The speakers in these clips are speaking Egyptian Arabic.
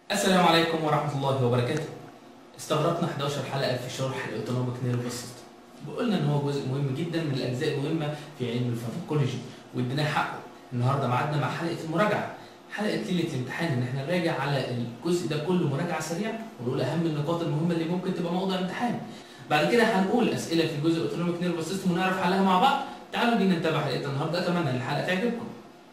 السلام عليكم ورحمة الله وبركاته استغرقنا 11 حلقة في شرح الاوتونوميك نيرفس سيستم وقلنا ان هو جزء مهم جدا من الاجزاء المهمة في علم الفارماكولوجي واديناه حقه النهارده ميعادنا مع حلقة المراجعة حلقة ليلة الامتحان ان احنا نراجع على الجزء ده كله مراجعة سريعة ونقول اهم النقاط المهمة اللي ممكن تبقى موضوع امتحان بعد كده هنقول اسئلة في جزء الاوتونوميك نيرفس سيستم ونعرف حلها مع بعض تعالوا بينا نتابع حلقتنا النهارده اتمنى ان الحلقة تعجبكم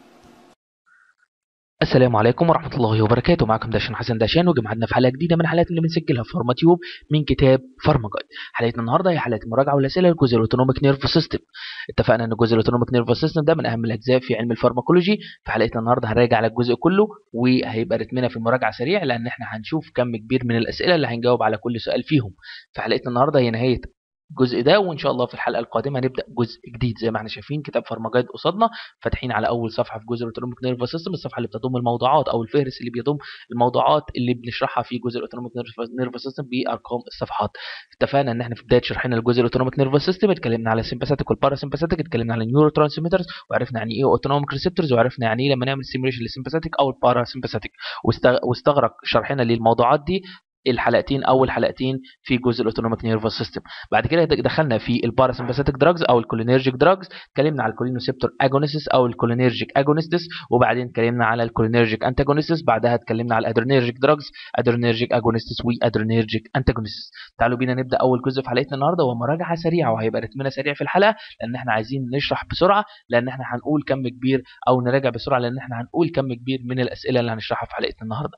السلام عليكم ورحمة الله وبركاته معكم داشان حسن داشان وجمعنا في حلقة جديدة من الحلقات اللي بنسجلها في فارماتيوب من كتاب فارماجايد حلقتنا النهاردة هي حلقة المراجعة والأسئلة للجزء الأوتونوميك نيرف سيستم اتفقنا ان الجزء الأوتونوميك نيرف سيستم ده من أهم الأجزاء في علم الفارماكولوجي في حلقتنا النهاردة هنراجع على الجزء كله وهيبقى رتمنا في المراجعة سريع لأن احنا هنشوف كم كبير من الأسئلة اللي هنجاوب على كل سؤال فيهم في حلقتنا النهاردة هي نهاية الجزء ده وان شاء الله في الحلقه القادمه هنبدا جزء جديد زي ما احنا شايفين كتاب فارماجايد قصادنا فاتحين على اول صفحه في جزء الاوتونوميك نيرفس سيستم الصفحه اللي بتضم الموضوعات او الفهرس اللي بيضم الموضوعات اللي بنشرحها في جزء الاوتونوميك نيرفس سيستم بارقام الصفحات اتفقنا ان احنا في بدايه شرحنا لجزء الاوتونوميك نيرفس سيستم اتكلمنا على السمباثيك والباراسمباثيك اتكلمنا على النيورو ترانسميترز وعرفنا يعني ايه اوتونوميك ريسبتورز وعرفنا يعني ايه لما نعمل سيميوليشن للسمباثيك او الباراسمباثيك واستغرق شرحنا للموضوعات دي الحلقتين اول حلقتين في جزء الاوتونوميك نيرفس سيستم بعد كده دخلنا في الباراسمباثيك دراجز او الكولينيرجيك دراجز اتكلمنا على الكولينوسيبتور اجونيسيس او الكولينيرجيك اجونيستس وبعدين اتكلمنا على الكولينيرجيك انتاجونيستس بعدها اتكلمنا على الادرينيرجيك دراجز ادرينيرجيك اجونيستس وادرينيرجيك انتاجونيستس تعالوا بينا نبدا اول جزء في حلقتنا النهارده وهو مراجعه سريعه وهيبقى رتمنا سريع في الحلقه لان احنا عايزين نشرح بسرعه لان احنا هنقول كم كبير او نراجع بسرعه لان احنا هنقول كم كبير من الاسئله اللي هنشرحها في حلقتنا النهارده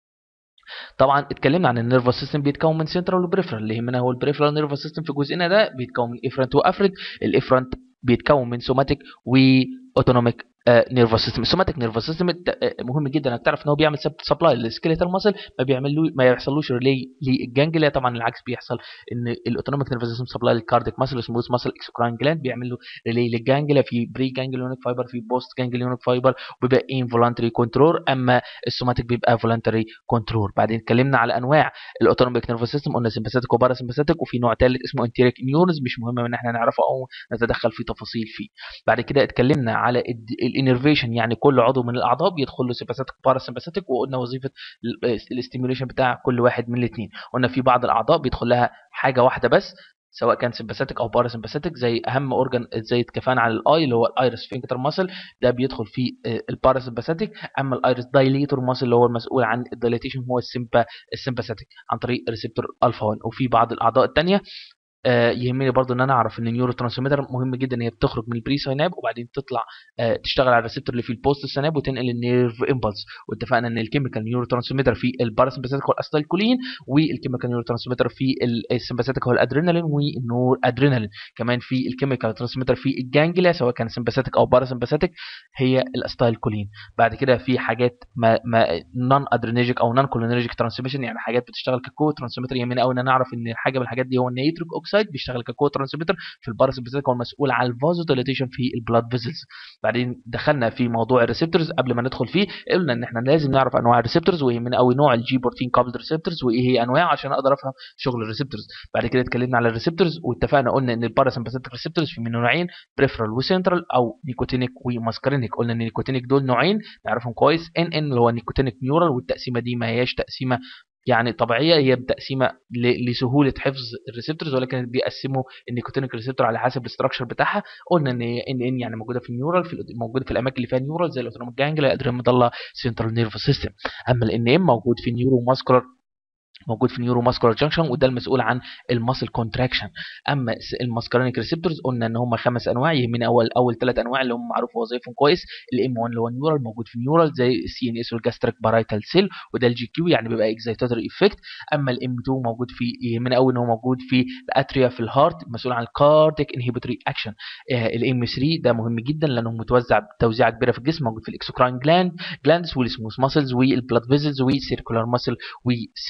طبعا اتكلمنا عن النيرفس سيستم بيتكون من سنترال وبريفرال اللي يهمنا هو البريفرال نيرفس سيستم في جزئنا ده بيتكون من افرنت وافرد الافرنت بيتكون من سوماتيك واوتونوميك نيرفس سيستم السوماتيك نيرفس سيستم مهم جدا انك تعرف ان هو بيعمل سبلاي للسكيليتال ماسل ما بيعمل له ما يحصلوش ريلي للجانجليا طبعا العكس بيحصل ان الاوتونوميك نيرفس سيستم سبلاي للكارديك ماسل سموث ماسل اكسوكراين جلاند بيعمل له ريلي للجانجليا في بري جانجليونيك فايبر في بوست جانجليونيك فايبر وبيبقى انفولانتري كنترول اما السوماتيك بيبقى فولانتري كنترول بعدين اتكلمنا على انواع الاوتونوميك نيرفس سيستم قلنا سمباثيك وباراسمباثيك وفي نوع ثالث اسمه انتيريك نيورونز مش مهم ان احنا نعرفه او نتدخل في تفاصيل فيه بعد كده اتكلمنا على الانرفيشن يعني كل عضو من الاعضاء بيدخل له سمباثيك وباراسمباثيك وقلنا وظيفه الاستيميوليشن بتاع كل واحد من الاثنين قلنا في بعض الاعضاء بيدخل لها حاجه واحده بس سواء كان سمباثيك او باراسمباثيك زي اهم اورجان زي اتكفانا على الاي اللي هو الايرس فينكتر ماسل ده بيدخل في الباراسمباثيك اما الايرس دايليتور ماسل اللي هو المسؤول عن الدايليتيشن هو السمبا السمباثيك عن طريق ريسبتور الفا 1 وفي بعض الاعضاء الثانيه آه يهمني برضو ان انا اعرف ان النيورو ترانسميتر مهم جدا ان هي بتخرج من البري سيناب وبعدين تطلع آه تشتغل على الريسبتور اللي في البوست سيناب وتنقل النيرف امبلس واتفقنا ان الكيميكال نيورو ترانسميتر في الباراسمباثيك هو الاستايلكولين والكيميكال نيورو ترانسميتر في السمباثيك هو الادرينالين والنور ادرينالين كمان في الكيميكال ترانسميتر في الجانجليا سواء كان سمباثيك او باراسمباثيك هي الاستايلكولين بعد كده في حاجات ما ما نون ادرينيجيك او نون كولينرجيك ترانسميشن يعني حاجات بتشتغل ككو ترانسميتر يهمني قوي ان انا اعرف ان حاجه من الحاجات دي هو النيتريك اوكسيد اوكسيد بيشتغل ككو ترانسميتر في الباراسمباثيك هو المسؤول عن الفازو ديليتيشن في البلاد فيزلز بعدين دخلنا في موضوع الريسبتورز قبل ما ندخل فيه قلنا ان احنا لازم نعرف انواع الريسبتورز ويهمنا قوي نوع الجي بروتين كابلد ريسبتورز وايه هي انواعه عشان اقدر افهم شغل الريسبتورز بعد كده اتكلمنا على الريسبتورز واتفقنا قلنا ان الباراسمباثيك ريسبتورز في من نوعين بريفرال وسنترال او نيكوتينيك وماسكارينيك قلنا ان النيكوتينيك دول نوعين نعرفهم كويس ان ان اللي هو نيكوتينيك نيورال والتقسيمه دي ما هياش تقسيمه يعني طبيعيه هي بتقسيمه لسهوله حفظ الريسبتورز ولكن بيقسموا النيكوتينيك ريسبتور على حسب الاستراكشر بتاعها قلنا ان ان ان يعني موجوده في النيورال في موجوده في الاماكن اللي فيها نيورال زي الاوتونوميك جانجليا الادرينال مضله سنترال نيرفس سيستم اما الان ام موجود في النيورو ماسكولار موجود في النيورو ماسكولار جانكشن وده المسؤول عن الماسل كونتراكشن اما الماسكارينيك ريسبتورز قلنا ان هم خمس انواع يهمنا اول اول ثلاث انواع اللي هم معروف وظائفهم كويس الام 1 اللي هو النيورال موجود في النيورال زي السي ان اس والجاستريك بارايتال سيل وده الجي كيو يعني بيبقى اكزايتاتوري افكت اما الام 2 موجود في يهمنا قوي ان هو موجود في الاتريا في الهارت مسؤول عن الكارديك انهبيتوري اكشن الام 3 ده مهم جدا لانه متوزع توزيعه كبيره في الجسم موجود في الاكسوكراين جلاند جلاندز والسموث ماسلز والبلاد فيزلز والسيركولار ماسل والسيلياري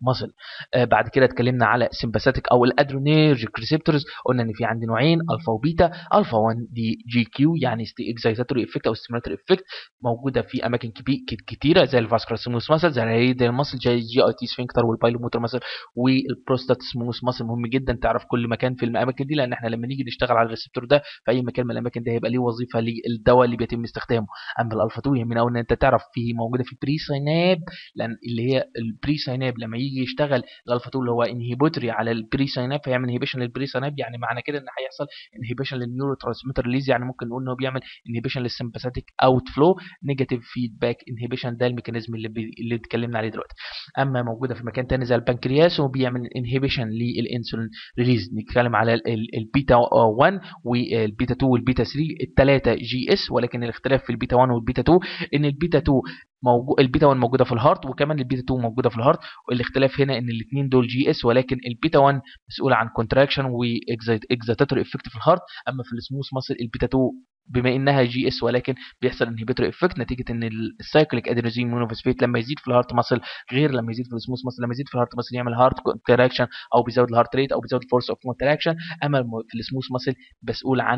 ماسل آه بعد كده اتكلمنا على سمباثيك او الادرينيرجيك ريسبتورز قلنا ان في عندي نوعين الفا وبيتا الفا 1 دي جي كيو يعني اكزايتاتوري افكت او ستيمولاتوري افكت موجوده في اماكن كتيره زي الفاسكولار سموث ماسل زي الريديال ماسل زي الجي اي تي سفنكتر والبايلوموتر ماسل والبروستات سموث ماسل مهم جدا تعرف كل مكان في الاماكن دي لان احنا لما نيجي نشتغل على الريسبتور ده في اي مكان من الاماكن دي هيبقى ليه وظيفه للدواء اللي بيتم استخدامه اما الالفا 2 يهمنا قوي ان انت تعرف فيه موجوده في البري سايناب لان اللي هي البري سايناب لما يجي يشتغل الالفا 2 اللي هو انهيبوتري على البري سايناب فيعمل انهيبيشن للبري سايناب يعني معنى كده ان هيحصل انهيبيشن للنيورو ترانسميتر ريليز يعني ممكن نقول ان هو بيعمل انهيبيشن للسمباثيك اوت فلو نيجاتيف فيدباك انهيبيشن ده الميكانيزم اللي بي... اللي اتكلمنا عليه دلوقتي اما موجوده في مكان تاني زي البنكرياس وبيعمل انهيبيشن للانسولين ريليز نتكلم على البيتا 1 والبيتا 2 والبيتا 3 الثلاثه جي اس ولكن الاختلاف في البيتا 1 والبيتا 2 ان البيتا 2 موجود البيتا 1 موجوده في الهارت وكمان البيتا 2 موجوده في الهارت والاختلاف هنا ان الاثنين دول جي اس ولكن البيتا 1 مسؤول عن كونتراكشن واكزيتاتوري افكت في الهارت اما في السموث ماسل البيتا 2 بما انها جي اس ولكن بيحصل انهبيتور افكت نتيجه ان السايكليك ادينوزين مونوفوسفيت لما يزيد في الهارت ماسل غير لما يزيد في السموث ماسل لما يزيد في الهارت ماسل يعمل هارت كونتراكشن او بيزود الهارت ريت او بيزود الفورس اوف كونتراكشن اما في السموث ماسل مسؤول عن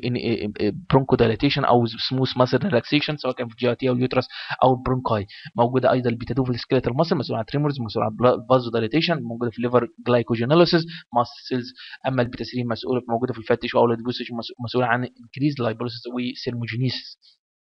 البرونكو دايليتيشن او سموث ماسل ريلاكسيشن سواء كان في الجي تي او اليوترس او البرونكاي موجوده ايضا البيتا 2 في السكيلتال ماسل مسؤول عن تريمورز مسؤول عن فازو دايليتيشن موجوده في الليفر جلايكوجينوليسيس ماسلز اما البيتا 3 مسؤوله موجوده في الفات تيشو او الادبوسيشن مسؤول عن انكريز لايبوليسيس وسيرموجينيسيس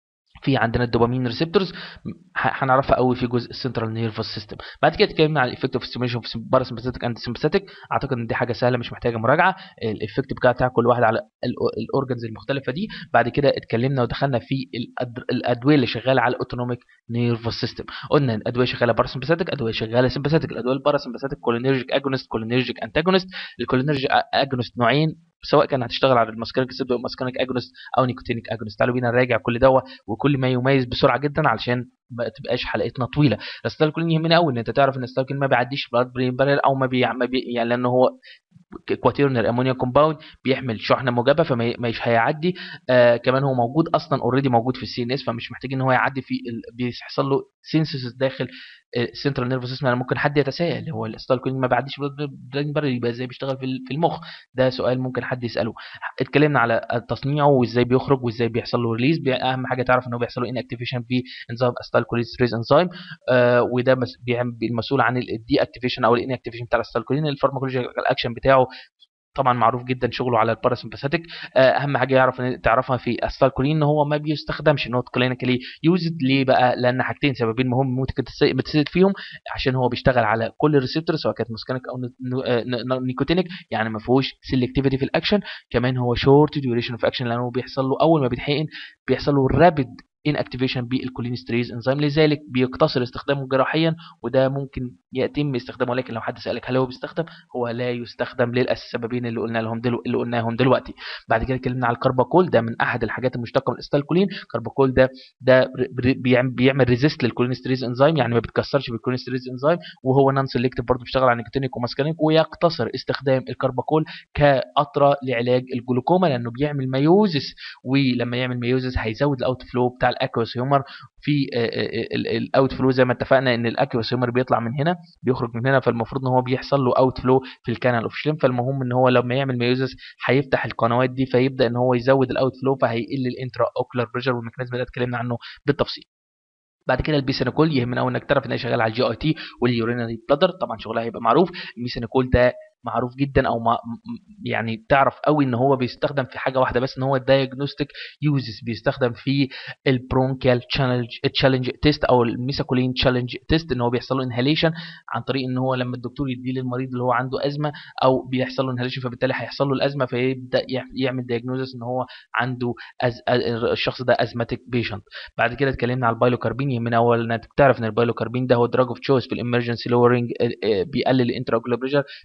في عندنا الدوبامين ريسبتورز هنعرفها قوي في جزء السنترال نيرفس سيستم بعد كده اتكلمنا على الايفكت اوف ستيميشن في باراسمباثيك اند سمباثيك اعتقد ان دي حاجه سهله مش محتاجه مراجعه الايفكت بتاع كل واحد على الاورجنز المختلفه دي بعد كده اتكلمنا ودخلنا في الادويه اللي شغاله على الاوتونوميك نيرفس سيستم قلنا الادويه شغاله باراسمباثيك ادويه شغاله سمباثيك الادويه الباراسمباثيك كولينرجيك اجونست كولينرجيك انتاجونست الكولينرجيك اجونست نوعين سواء كان هتشتغل على الماسكاريك سيبدو او ماسكاريك اجونست او نيكوتينيك اجونست تعالوا بينا نراجع كل دوا وكل ما يميز بسرعه جدا علشان ما تبقاش حلقتنا طويله الاستالكولين يهمنا قوي ان انت تعرف ان الاستالكولين ما بيعديش بلاد برين بارير او ما بي, ما بي يعني لان هو كواتيرنر امونيا كومباوند بيحمل شحنه موجبه فمش هيعدي آه كمان هو موجود اصلا اوريدي موجود في السي ان اس فمش محتاج ان هو يعدي في ال... بيحصل له سينسيس داخل السنترال نيرفس سيستم يعني ممكن حد يتساءل هو الاستالكولين ما بيعديش بلاد برير يبقى ازاي بيشتغل في المخ ده سؤال ممكن حد يساله اتكلمنا على تصنيعه وازاي بيخرج وازاي بيحصل له ريليز اهم حاجه تعرف ان هو بيحصل له ان اكتيفيشن في انزيم استالكوليستريز انزيم آه وده المسؤول عن الدي اكتيفيشن او الان اكتيفيشن بتاع الاستالكولين الفارماكولوجيكال اكشن بتاعه طبعا معروف جدا شغله على الباراسمباثيك اهم حاجه يعرف ان تعرفها في الستالكولين ان هو ما بيستخدمش نوت كلينيكالي يوزد ليه بقى لان حاجتين سببين مهم ممكن بتسد فيهم عشان هو بيشتغل على كل الريسبتور سواء كانت مسكنك او نيكوتينيك يعني ما فيهوش سيلكتيفيتي في الاكشن كمان هو شورت ديوريشن اوف اكشن لانه بيحصل له اول ما بيتحقن بيحصل له رابيد ان اكتيفيشن بالكولينستريز انزيم لذلك بيقتصر استخدامه جراحيا وده ممكن يتم استخدامه ولكن لو حد سالك هل هو بيستخدم هو لا يستخدم للسببين اللي قلنا لهم دلو اللي قلناهم دلوقتي بعد كده اتكلمنا على الكرباكول ده من احد الحاجات المشتقه من الاستالكولين الكرباكول ده ده بيعمل, بيعمل ريزيست للكولينستريز انزيم يعني ما بيتكسرش بالكولينستريز انزيم وهو نون سيلكتيف برضه بيشتغل على نيكوتينيك وماسكانيك ويقتصر استخدام الكرباكول كقطره لعلاج الجلوكوما لانه بيعمل ميوزس ولما يعمل ميوزس هيزود الاوت فلو بتاع الاكوس هيومر في الاوت فلو زي ما اتفقنا ان الاكيوس هيومر بيطلع من هنا بيخرج من هنا فالمفروض ان هو بيحصل له اوت فلو في الكانال اوف شليم فالمهم ان هو لما يعمل ميوزس هيفتح القنوات دي فيبدا ان هو يزود الاوت فلو فهيقل الانترا اوكولار بريشر والميكانيزم ده اتكلمنا عنه بالتفصيل بعد كده البيسينيكول يهمنا قوي انك تعرف ان هي شغاله على الجي اي تي واليورينري بلادر طبعا شغلها هيبقى معروف البيسينيكول ده معروف جدا او ما يعني تعرف قوي ان هو بيستخدم في حاجه واحده بس ان هو الدايجنوستيك يوزز بيستخدم في البرونكيال تشالنج تشالنج تيست او الميساكولين تشالنج تيست ان هو بيحصل له انهاليشن عن طريق ان هو لما الدكتور يديه للمريض اللي هو عنده ازمه او بيحصل له انهاليشن فبالتالي هيحصل له الازمه فيبدا يعمل دايجنوزس ان هو عنده أز... الشخص ده ازماتيك بيشنت بعد كده اتكلمنا على البايلوكاربين يهمنا اول انك تعرف ان البايلوكاربين ده هو دراج اوف تشويس في الامرجنسي لورنج بيقلل الانترا بريشر بيعالج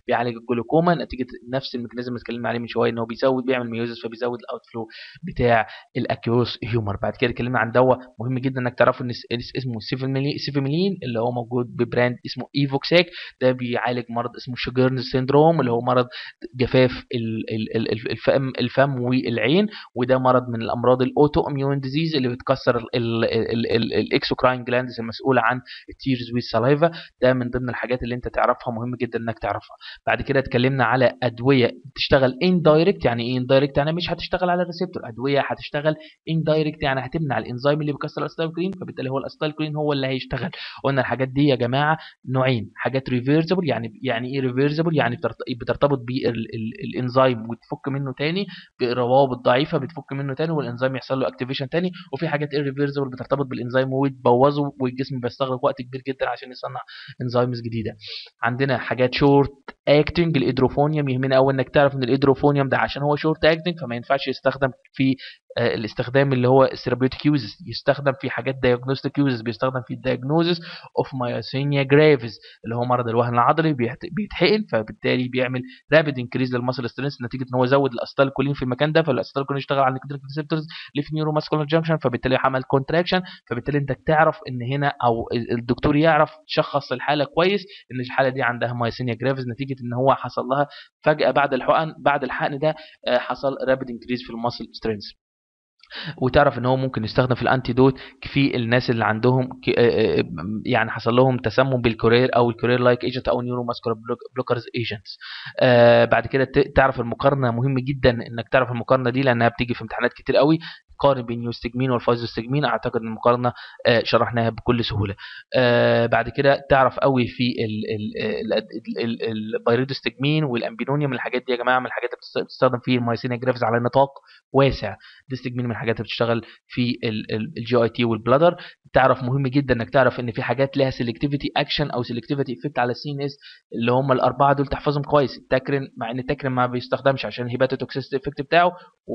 الجلوكوما نتيجه نفس الميكانيزم اللي اتكلمنا عليه من شويه ان هو بيزود بيعمل ميوزس فبيزود الاوت فلو بتاع الاكيوس هيومر بعد كده اتكلمنا عن دواء مهم جدا انك تعرفوا ان اسمه سيفيميلين اللي هو موجود ببراند اسمه ايفوكساك ده بيعالج مرض اسمه شوجرنز سيندروم اللي هو مرض جفاف الفم الفم والعين وده مرض من الامراض الاوتو اميون ديزيز اللي بتكسر الاكسوكراين جلاندز المسؤوله عن التيرز والسلايفا ده من ضمن الحاجات اللي انت تعرفها مهم جدا انك تعرفها بعد كده اتكلمنا على ادويه تشتغل اندايركت يعني ايه اندايركت يعني مش هتشتغل على الريسبتور ادويه هتشتغل اندايركت يعني هتمنع الانزيم اللي بيكسر الاسيتايلكولين فبالتالي هو الاسيتايلكولين هو اللي هيشتغل قلنا الحاجات دي يا جماعه نوعين حاجات ريفيرسبل يعني يعني ايه ريفيرسبل يعني بترتبط بالانزيم وتفك منه تاني بروابط ضعيفه بتفك منه تاني والانزيم يحصل له اكتيفيشن تاني وفي حاجات irreversible بترتبط بالانزيم وتبوظه والجسم بيستغرق وقت كبير جدا عشان يصنع انزيمز جديده عندنا حاجات شورت اكتنج الادروفونيوم يهمنا قوي انك تعرف ان الادروفونيوم ده عشان هو شورت اكتنج فما ينفعش يستخدم في آه الاستخدام اللي هو الثيرابيوتيك يوزز يستخدم في حاجات دايجنوستيك يوزز بيستخدم في الدايجنوزس اوف مايوسينيا جرافيز اللي هو مرض الوهن العضلي بيتحقن فبالتالي بيعمل رابيد انكريز للمسل سترينث نتيجه ان هو زود الاستالكولين في المكان ده فالاستالكولين يشتغل على النيكوتينيك ريسبتورز اللي في نيورو ماسكولار جانكشن فبالتالي عمل كونتراكشن فبالتالي انت تعرف ان هنا او الدكتور يعرف تشخص الحاله كويس ان الحاله دي عندها مايسينيا جرافيز نتيجه ان هو حصل لها فجاه بعد الحقن بعد الحقن ده حصل رابيد انكريز في المسل سترينث وتعرف ان هو ممكن يستخدم في الانتيدوت في الناس اللي عندهم يعني حصل لهم تسمم بالكورير او الكورير لايك ايجنت او نيورو ماسكولار بلوكرز ايجنتس بعد كده تعرف المقارنه مهم جدا انك تعرف المقارنه دي لانها بتيجي في امتحانات كتير قوي قارن بين نيوستجمين والفايزوستجمين اعتقد ان المقارنه شرحناها بكل سهوله بعد كده تعرف قوي في البايريدوستجمين والامبينونيوم الحاجات دي يا جماعه من الحاجات اللي بتستخدم في المايسينيا جرافز على نطاق واسع ديستجمين من الحاجات اللي بتشتغل في الجي اي تي والبلادر تعرف مهم جدا انك تعرف ان في حاجات لها سيلكتيفيتي اكشن او سيلكتيفيتي افكت على السي ان اس اللي هم الاربعه دول تحفظهم كويس التاكرين مع ان التاكرين ما بيستخدمش عشان الهيباتوتوكسيستي افكت بتاعه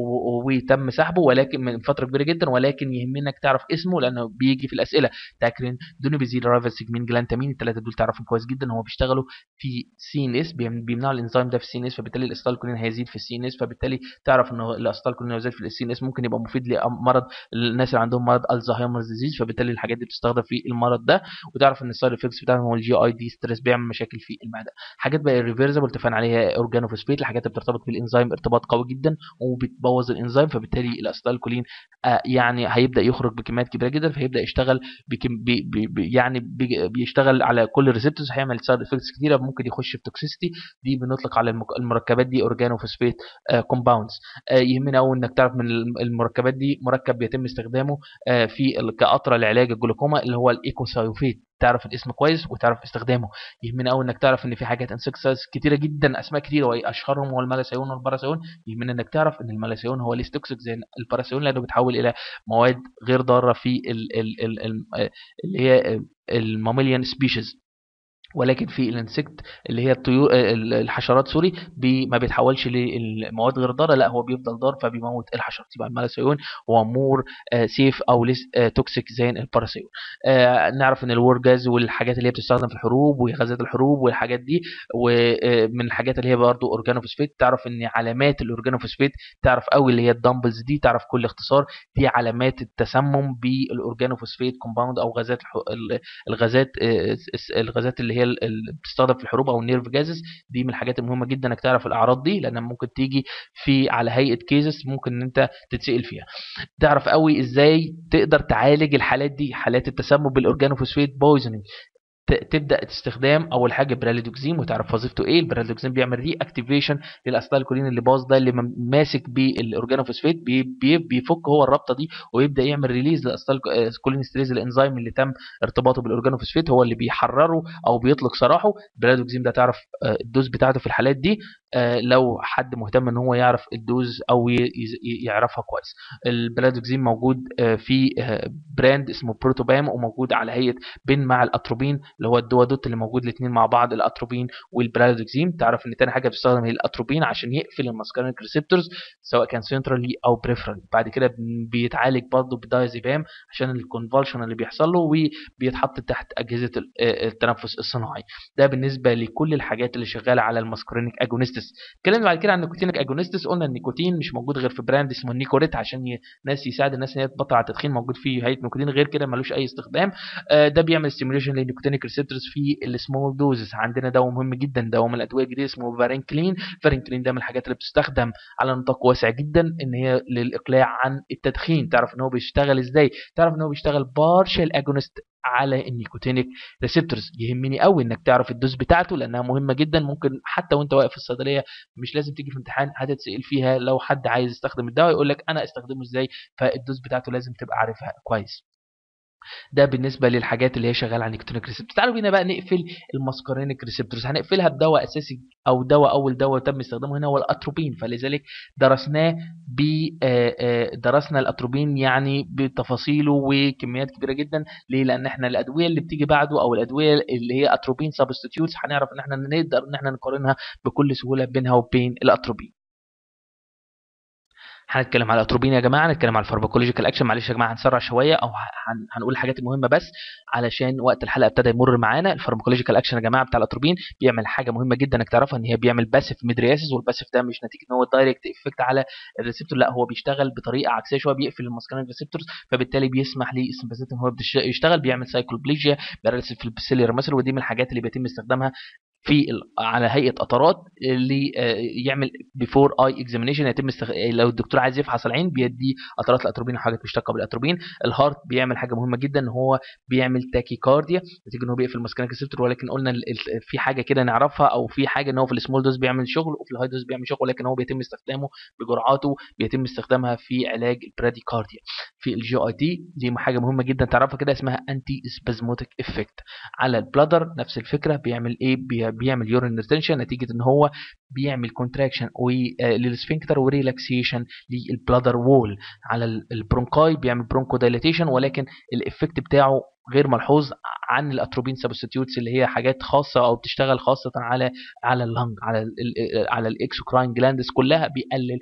وتم سحبه ولكن من فتره كبيره جدا ولكن يهمنا انك تعرف اسمه لانه بيجي في الاسئله تاكرين دونوبيزيل رايفل سيجمين جلانتامين الثلاثه دول تعرفهم كويس جدا هو بيشتغلوا في سي ان اس بيمنعوا الانزيم ده في السي ان اس فبالتالي الاستالكولين هيزيد في السي ان اس فبالتالي تعرف ان الاستالكولين لو زاد في السي ان اس ممكن يبقى مفيد لمرض الناس اللي عندهم مرض الزهايمر ديزيز فبالتالي الحاجات دي بتستخدم في المرض ده وتعرف ان السايد افكتس بتاعهم هو الجي اي دي ستريس بيعمل مشاكل في المعده حاجات بقى الريفيرسبل اتفقنا عليها اورجانوفوسفيت الحاجات اللي بترتبط بالانزيم ارتباط قوي جدا وبتبوظ الانزيم فبالتالي الاستالكولين آه يعني هيبدا يخرج بكميات كبيره جدا فهيبدا يشتغل بكم بي بي يعني بي بيشتغل على كل الريسبتورز هيعمل سايد افكتس كتيره ممكن يخش في توكسيستي دي بنطلق على المركبات دي اورجانوفوسفيت آه كومباوندز آه يهمنا قوي انك تعرف من المركبات دي مركب بيتم استخدامه آه في كقطره لعلاج الجلوكوما اللي هو الايكوسايوفيت تعرف الاسم كويس وتعرف استخدامه يهمنا قوي انك تعرف ان في حاجات انسكسايز كتيره جدا اسماء كتيره واشهرهم هو المالاسيون والباراسيون يهمنا انك تعرف ان المالاسيون هو ليس توكسيك زي الباراسيون لانه بيتحول الى مواد غير ضاره في ال ال ال ال اللي هي الماميليان سبيشيز ولكن في الانسكت اللي هي الطيور الحشرات سوري بي ما بيتحولش للمواد غير ضاره لا هو بيفضل ضار فبيموت الحشرات يبقى المالاسيون هو مور سيف او ليس توكسيك زي الباراسيون نعرف ان الور جاز والحاجات اللي هي بتستخدم في الحروب وغازات الحروب والحاجات دي ومن الحاجات اللي هي برضه اورجانوفوسفيت تعرف ان علامات الاورجانوفوسفيت تعرف قوي اللي هي الدمبلز دي تعرف كل اختصار دي علامات التسمم بالاورجانوفوسفيت كومباوند او غازات الغازات الغازات اللي هي اللي بتستخدم في الحروب او النيرف جازز دي من الحاجات المهمه جدا انك تعرف الاعراض دي لانها ممكن تيجي في على هيئه كيزز ممكن ان انت تتسال فيها تعرف قوي ازاي تقدر تعالج الحالات دي حالات التسمم بالاورجانوفوسفيت بويزنينج تبدا استخدام اول حاجه براليدوكسين وتعرف وظيفته ايه البراليدوكسين بيعمل ري اكتيفيشن للاسيتالكولين اللي باظ ده اللي ماسك بالاورجانوفوسفيت بي بي بيفك هو الرابطه دي ويبدا يعمل ريليز للاسيتالكولين ستريز الانزيم اللي تم ارتباطه بالاورجانوفوسفيت هو اللي بيحرره او بيطلق سراحه البراليدوكسين ده تعرف الدوز بتاعته في الحالات دي آه، لو حد مهتم ان هو يعرف الدوز او ي- ي- يعرفها كويس البلادوكسين موجود آه، في آه، براند اسمه بروتوبام وموجود على هيئه بين مع الاتروبين اللي هو الدوا دوت اللي موجود الاثنين مع بعض الاتروبين والبرادوكسين تعرف ان تاني حاجه بتستخدم هي الاتروبين عشان يقفل الماسكارينيك ريسبتورز سواء كان سنترالي او بريفرال بعد كده بن- بيتعالج برضه بدايزيبام عشان الكونفالشن اللي بيحصل له وبيتحط تحت اجهزه ال- آه، التنفس الصناعي ده بالنسبه لكل الحاجات اللي شغاله على الماسكارينيك اجونستس اتكلمنا بعد كده عن النيكوتينيك اجونستس قلنا النيكوتين مش موجود غير في براند اسمه نيكوريت عشان ي- ناس يساعد الناس ان هي تبطل على التدخين موجود فيه هيئه نيكوتين غير كده ملوش اي استخدام آه، ده بيعمل ستيميوليشن للنيكوتينيك ريسبتورز في السمول دوزز عندنا دواء مهم جدا دواء من الادويه الجديده اسمه فارينكلين فارينكلين ده من الحاجات اللي بتستخدم على نطاق واسع جدا ان هي للاقلاع عن التدخين تعرف ان هو بيشتغل ازاي تعرف ان هو بيشتغل بارشال اجونست على النيكوتينيك ريسبتورز يهمني قوي انك تعرف الدوز بتاعته لانها مهمه جدا ممكن حتى وانت واقف في الصيدليه مش لازم تيجي في امتحان هتتسال فيها لو حد عايز يستخدم الدواء يقول لك انا استخدمه ازاي فالدوز بتاعته لازم تبقى عارفها كويس ده بالنسبه للحاجات اللي هي شغاله على النيكوتينيك ريسبتورز تعالوا بينا بقى نقفل الماسكارينيك ريسبتورز هنقفلها بدواء اساسي او دواء اول دواء تم استخدامه هنا هو الاتروبين فلذلك درسناه ب آه، آه، درسنا الاتروبين يعني بتفاصيله وكميات كبيره جدا ليه لان احنا الادويه اللي بتيجي بعده او الادويه اللي هي اتروبين سبستيتيوتس هنعرف ان احنا نقدر ان احنا نقارنها بكل سهوله بينها وبين الاتروبين هنتكلم على الاتروبين يا جماعه هنتكلم على الفارماكولوجيكال اكشن معلش يا جماعه هنسرع شويه او هن- هنقول الحاجات المهمه بس علشان وقت الحلقه ابتدى يمر معانا الفارماكولوجيكال اكشن يا جماعه بتاع الاتروبين بيعمل حاجه مهمه جدا انك تعرفها ان هي بيعمل باسيف ميدرياسيس والباسيف ده مش نتيجه ان هو دايركت افكت على الريسبتور لا هو بيشتغل بطريقه عكسيه شويه بيقفل الماسكارينيك ريسبتورز فبالتالي بيسمح للسمباثيك ان هو بتش- يشتغل بيعمل سايكلوبليجيا بيراليسيس في السيلير مثلا ودي من الحاجات اللي بيتم استخدامها في ال- على هيئه قطرات اللي آه، يعمل بيفور اي اكزامينيشن يتم استخ... لو الدكتور عايز يفحص العين بيدي قطرات الاتروبين وحاجات مشتقه بالاتروبين الهارت بيعمل حاجه مهمه جدا ان هو بيعمل تاكيكارديا نتيجه ان هو بيقفل الماسكارينيك ريسبتور ولكن قلنا ال... ال... في حاجه كده نعرفها او في حاجه ان هو في السمول دوز بيعمل شغل وفي الهاي دوز بيعمل شغل ولكن هو بيتم استخدامه بجرعاته بيتم استخدامها في علاج البراديكارديا في الجي اي تي دي حاجه مهمه جدا تعرفها كده اسمها انتي سبازموتيك افكت على البلادر نفس الفكره بيعمل ايه بي- بيعمل يورين ريتنشن نتيجه ان هو بيعمل كونتراكشن للسفنكتر وريلاكسيشن للبلادر وول على ال- البرونكاي بيعمل برونكو دايليتيشن ولكن الافكت بتاعه غير ملحوظ عن الاتروبين سبستيتيوتس اللي هي حاجات خاصه او بتشتغل خاصه على على اللنج على ال ال على الاكسوكراين جلاندز كلها بيقلل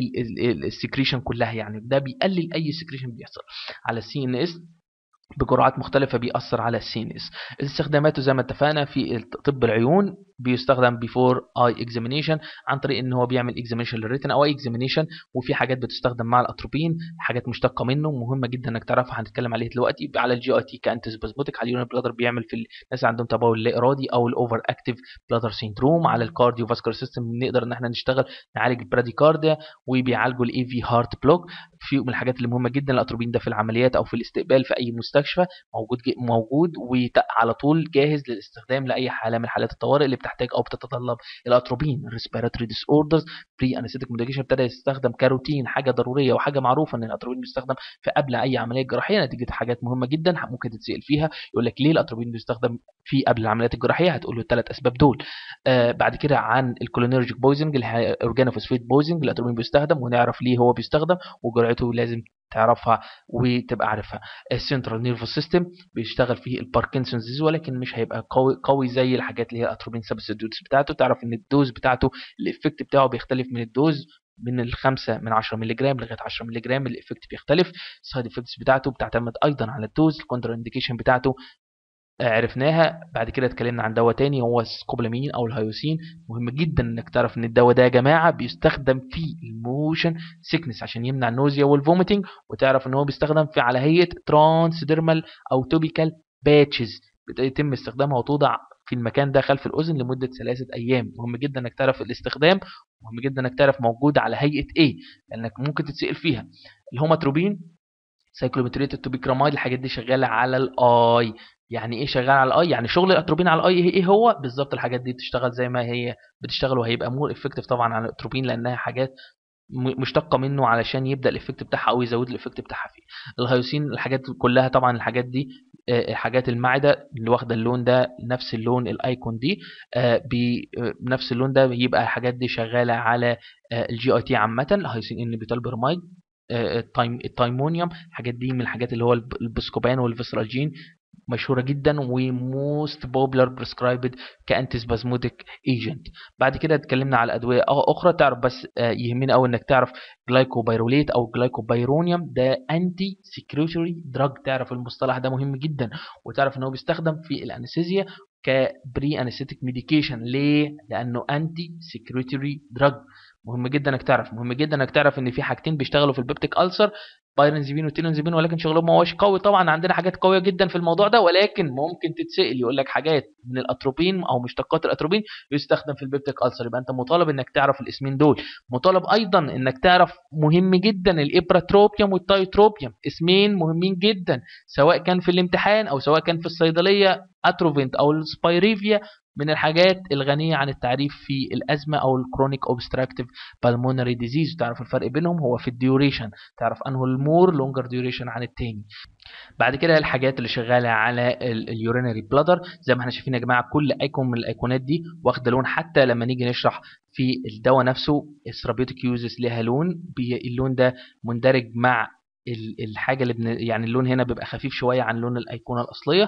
السكريشن كلها يعني ده بيقلل اي سكريشن بيحصل على السي ان اس بجرعات مختلفة بيأثر على السينس استخداماته زي ما اتفقنا في طب العيون بيستخدم بيفور اي اكزامينيشن عن طريق ان هو بيعمل اكزامينيشن للريتن او اي اكزامينيشن وفي حاجات بتستخدم مع الاتروبين حاجات مشتقه منه مهمه جدا انك تعرفها هنتكلم عليها دلوقتي على الجي اي تي كانتي سبازموتيك على اليوني بلادر بيعمل في الناس اللي عندهم تبول لا ارادي او الاوفر اكتيف بلادر سيندروم على الكارديو فاسكولار سيستم نقدر ان احنا نشتغل نعالج البراديكارديا وبيعالجوا الاي في هارت بلوك في من الحاجات اللي مهمه جدا الاتروبين ده في العمليات او في الاستقبال في اي مستشفى موجود جي- موجود وعلى طول جاهز للاستخدام لاي حاله من حالات الطوارئ اللي بتحتاج او بتتطلب الاتروبين ريسبيراتوري ديس اوردرز بري انستيك ميديكيشن ابتدى يستخدم كروتين حاجه ضروريه وحاجه معروفه ان الاتروبين بيستخدم في قبل اي عمليه جراحيه نتيجه حاجات مهمه جدا ممكن تتسال فيها يقول لك ليه الاتروبين بيستخدم في قبل العمليات الجراحيه هتقول له الثلاث اسباب دول آه بعد كده عن الكولينرجيك بويزنج الاورجانوفوسفيت بويزنج الاتروبين بيستخدم ونعرف ليه هو بيستخدم وجرعته لازم تعرفها وتبقى عارفها السنترال نيرفوس سيستم بيشتغل فيه الباركنسونز ديزيز ولكن مش هيبقى قوي قوي زي الحاجات اللي هي الاتروبين سبستيوتس بتاعته تعرف ان الدوز بتاعته الافكت بتاعه بيختلف من الدوز من الخمسة من 10 مللي جرام لغايه 10 مللي جرام الافكت بيختلف السايد افكتس بتاعته بتعتمد ايضا على الدوز الكونتر انديكيشن بتاعته آه، عرفناها بعد كده اتكلمنا عن دواء تاني هو السكوبلامين او الهيوسين مهم جدا انك تعرف ان الدواء ده يا جماعه بيستخدم في الموشن سيكنس عشان يمنع النوزيا والفوميتنج وتعرف ان هو بيستخدم في على هيئه ترانسديرمال او توبيكال باتشز بيتم استخدامها وتوضع في المكان ده خلف الاذن لمده ثلاثه ايام مهم جدا انك تعرف الاستخدام مهم جدا انك تعرف موجود على هيئه ايه لانك ممكن تتسال فيها الهوماتروبين سايكلومتريت التوبيكرامايد الحاجات دي شغاله على الاي يعني ايه شغال على الاي يعني شغل الاتروبين على الاي ايه هو بالظبط الحاجات دي بتشتغل زي ما هي بتشتغل وهيبقى مور افكتيف طبعا على الاتروبين لانها حاجات م- مشتقه منه علشان يبدا الايفكت بتاعها او يزود الايفكت بتاعها فيه الهيوسين الحاجات كلها طبعا الحاجات دي آه، حاجات المعده اللي واخده اللون ده نفس اللون الايكون دي آه، بي- آه، بنفس اللون ده يبقى الحاجات دي شغاله على الجي اي تي عامه الهيوسين ان بيتالبرمايد آه، التايم التايمونيوم الحاجات دي من الحاجات اللي هو الب- البسكوبان والفيسرالجين مشهوره جدا وموست بوبلر بريسكرايبد كانتي سبازموديك ايجنت بعد كده اتكلمنا على ادويه أخ- اخرى تعرف بس آه، يهمنا قوي انك تعرف جلايكوبيروليت او جلايكوبيرونيوم ده انتي سكريتوري دراج تعرف المصطلح ده مهم جدا وتعرف ان هو بيستخدم في الانستيزيا كبري انستيك ميديكيشن ليه لانه انتي سكريتوري دراج مهم جدا انك تعرف مهم جدا انك تعرف ان في حاجتين بيشتغلوا في البيبتيك ألسر بايرنزيبين وتيلنزيبين ولكن شغلهم ما هوش قوي طبعا عندنا حاجات قويه جدا في الموضوع ده ولكن ممكن تتسال يقول لك حاجات من الاتروبين او مشتقات الاتروبين يستخدم في البيبتيك ألسر يبقى انت مطالب انك تعرف الاسمين دول مطالب ايضا انك تعرف مهم جدا الابراتروبيوم والتايتروبيوم اسمين مهمين جدا سواء كان في الامتحان او سواء كان في الصيدليه اتروفنت او السبايريفيا من الحاجات الغنيه عن التعريف في الازمه او الكرونيك اوبستراكتيف بالمونري ديزيز تعرف الفرق بينهم هو في الديوريشن تعرف انه المور لونجر ديوريشن عن التاني بعد كده الحاجات اللي شغاله على اليورينري بلادر زي ما احنا شايفين يا جماعه كل ايكون من الايقونات دي واخده لون حتى لما نيجي نشرح في الدواء نفسه الثرابيوتيك يوزز ليها لون بي اللون ده مندرج مع ال- الحاجه اللي بن... يعني اللون هنا بيبقى خفيف شويه عن لون الايقونه الاصليه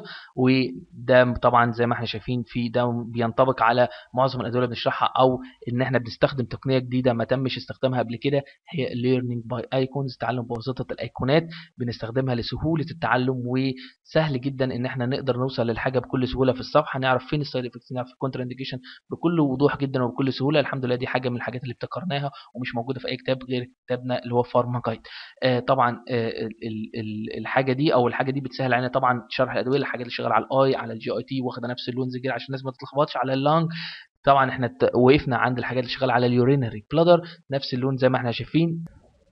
وده طبعا زي ما احنا شايفين في ده بينطبق على معظم الادويه اللي بنشرحها او ان احنا بنستخدم تقنيه جديده ما تمش استخدامها قبل كده هي learning by icons تعلم بواسطه الايقونات بنستخدمها لسهوله التعلم وسهل جدا ان احنا نقدر نوصل للحاجه بكل سهوله في الصفحه نعرف فين السايد افكتس نعرف الكونتر انديكيشن بكل وضوح جدا وبكل سهوله الحمد لله دي حاجه من الحاجات اللي ابتكرناها ومش موجوده في اي كتاب غير كتابنا اللي هو فارما جايد آه طبعا آه ال- ال- الحاجه دي او الحاجه دي بتسهل علينا طبعا شرح الادويه الحاجات اللي شغاله على الاي على الجي اي تي واخده نفس اللون زي كده عشان الناس ما تتلخبطش على اللانج طبعا احنا ت- وقفنا عند الحاجات اللي شغاله على اليورينري بلادر نفس اللون زي ما احنا شايفين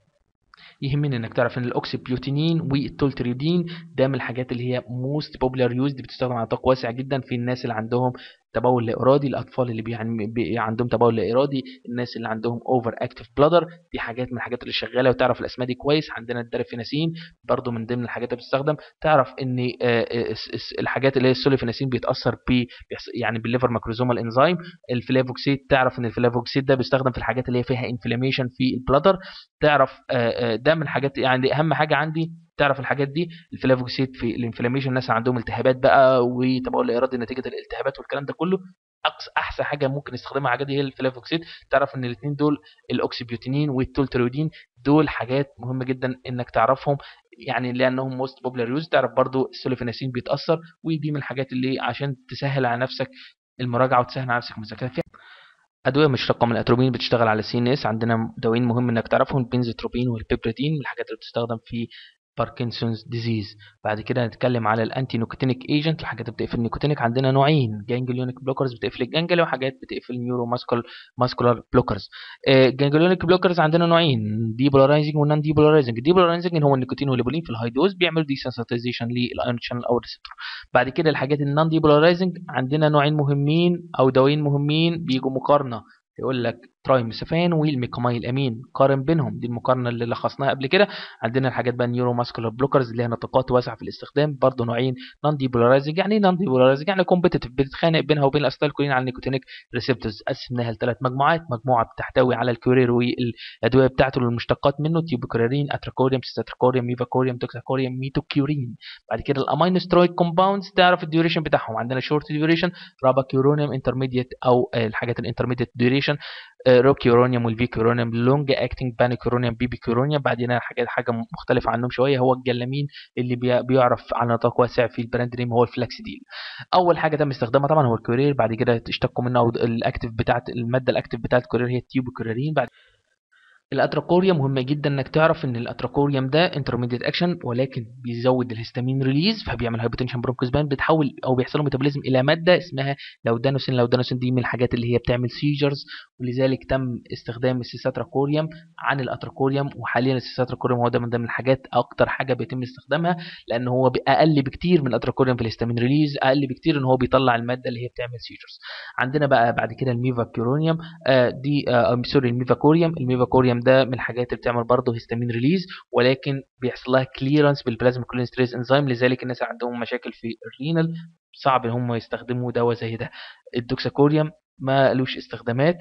يهمني انك تعرف ان الاوكسيبيوتينين والتولتريدين ده من الحاجات اللي هي موست بوبولار يوزد بتستخدم على نطاق واسع جدا في الناس اللي عندهم تبول لا ارادي الاطفال اللي بيعني بي عندهم تبول لا ارادي الناس اللي عندهم اوفر اكتف بلادر دي حاجات من الحاجات اللي شغاله وتعرف الاسماء دي كويس عندنا الدارفيناسين برضو من ضمن الحاجات اللي بتستخدم تعرف ان آه، آه، الس- الس- الحاجات اللي هي السوليفيناسين بيتاثر ب بيحص- يعني بالليفر ماكروزومال انزيم الفلافوكسيد تعرف ان الفلافوكسيد ده بيستخدم في الحاجات اللي هي فيها انفلاميشن في البلادر تعرف آه، آه، ده من الحاجات يعني اهم حاجه عندي تعرف الحاجات دي الفلافوكسيد في الانفلاميشن الناس عندهم التهابات بقى وتبول لا ارادي نتيجه الالتهابات والكلام ده كله أقصى احسن حاجه ممكن يستخدمها الحاجات دي هي الفلافوكسيد تعرف ان الاثنين دول الاوكسيبيوتينين والتولتريودين دول حاجات مهمه جدا انك تعرفهم يعني لانهم موست بوبلار يوز تعرف برضو السوليفيناسين بيتاثر ودي من الحاجات اللي عشان تسهل على نفسك المراجعه وتسهل على نفسك المذاكره فيها ادويه مشتقه من الاتروبين بتشتغل على السي ان اس عندنا دوايين مهم انك تعرفهم البنزوتروبين والبيبريدين من الحاجات اللي بتستخدم في باركنسونز ديزيز بعد كده هنتكلم على الانتي نيكوتينيك ايجنت الحاجات اللي بتقفل النيكوتينيك عندنا نوعين جانجليونيك بلوكرز بتقفل الجانجليا وحاجات بتقفل نيورو ماسكول ماسكولار بلوكرز جانجليونيك بلوكرز عندنا نوعين ديبولارايزنج ونان ديبولارايزنج ديبولارايزنج هو النيكوتين والليبولين في الهاي دوز بيعمل ديسنسيتايزيشن للايون شانل او الريسبتور بعد كده الحاجات النان ديبولارايزنج عندنا نوعين مهمين او دوايين مهمين بيجوا مقارنه يقول لك ترايمسفان والميكاميل امين قارن بينهم دي المقارنه اللي لخصناها قبل كده عندنا الحاجات بقى نيورو ماسكولار بلوكرز اللي هي نطاقات واسعه في الاستخدام برضه نوعين نون ديبولارايزنج يعني نون ديبولارايزنج يعني كومبيتيتيف بتتخانق بينها وبين الاسيتيلكولين على النيكوتينيك ريسبتورز قسمناها لثلاث مجموعات مجموعه بتحتوي على الكورير والادويه بتاعته والمشتقات منه تيوبوكوريرين اتراكوريوم سيستاتراكوريوم ميفاكوريوم توكساكوريوم ميتوكيورين بعد كده الامينو سترويد كومباوندز تعرف الديوريشن بتاعهم عندنا شورت ديوريشن راباكيورونيوم انترميديت او الحاجات الانترميديت ديوريشن روكيورونيوم والفيكيورونيوم لونج اكتنج بانيكيورونيوم بيبيكيورونيوم بعدين حاجه حاجه مختلفه عنهم شويه هو الجلامين اللي بي- بيعرف على نطاق واسع في البراند نيم هو الفلاكسيديل اول حاجه تم استخدامها طبعا هو الكورير بعد كده اشتقوا منه أو الاكتف بتاعت الماده الاكتف بتاعت الكورير هي التيوبوكوريرين بعد الاتراكوريوم مهم جدا انك تعرف ان الاتراكوريوم ده انترميديت اكشن ولكن بيزود الهستامين ريليز فبيعمل هايبوتنشن برونكوسبان بتحول او بيحصل له ميتابوليزم الى ماده اسمها لودانوسين لودانوسين دي من الحاجات اللي هي بتعمل سيجرز ولذلك تم استخدام السيساتراكوريوم عن الاتراكوريوم وحاليا السيساتراكوريوم هو ده من ضمن الحاجات اكتر حاجه بيتم استخدامها لان هو اقل بكتير من الاتراكوريوم في الهستامين ريليز اقل بكتير ان هو بيطلع الماده اللي هي بتعمل سيجرز عندنا بقى بعد كده الميفاكيورونيوم آه دي آه سوري الميفاكوريوم الميفاكوريوم ده من الحاجات اللي بتعمل برضه هيستامين ريليز ولكن بيحصل لها كليرنس بالبلازما كولينستريز انزيم لذلك الناس اللي عندهم مشاكل في الرينال صعب ان هم يستخدموا دواء زي ده الدوكساكوريوم ما لوش استخدامات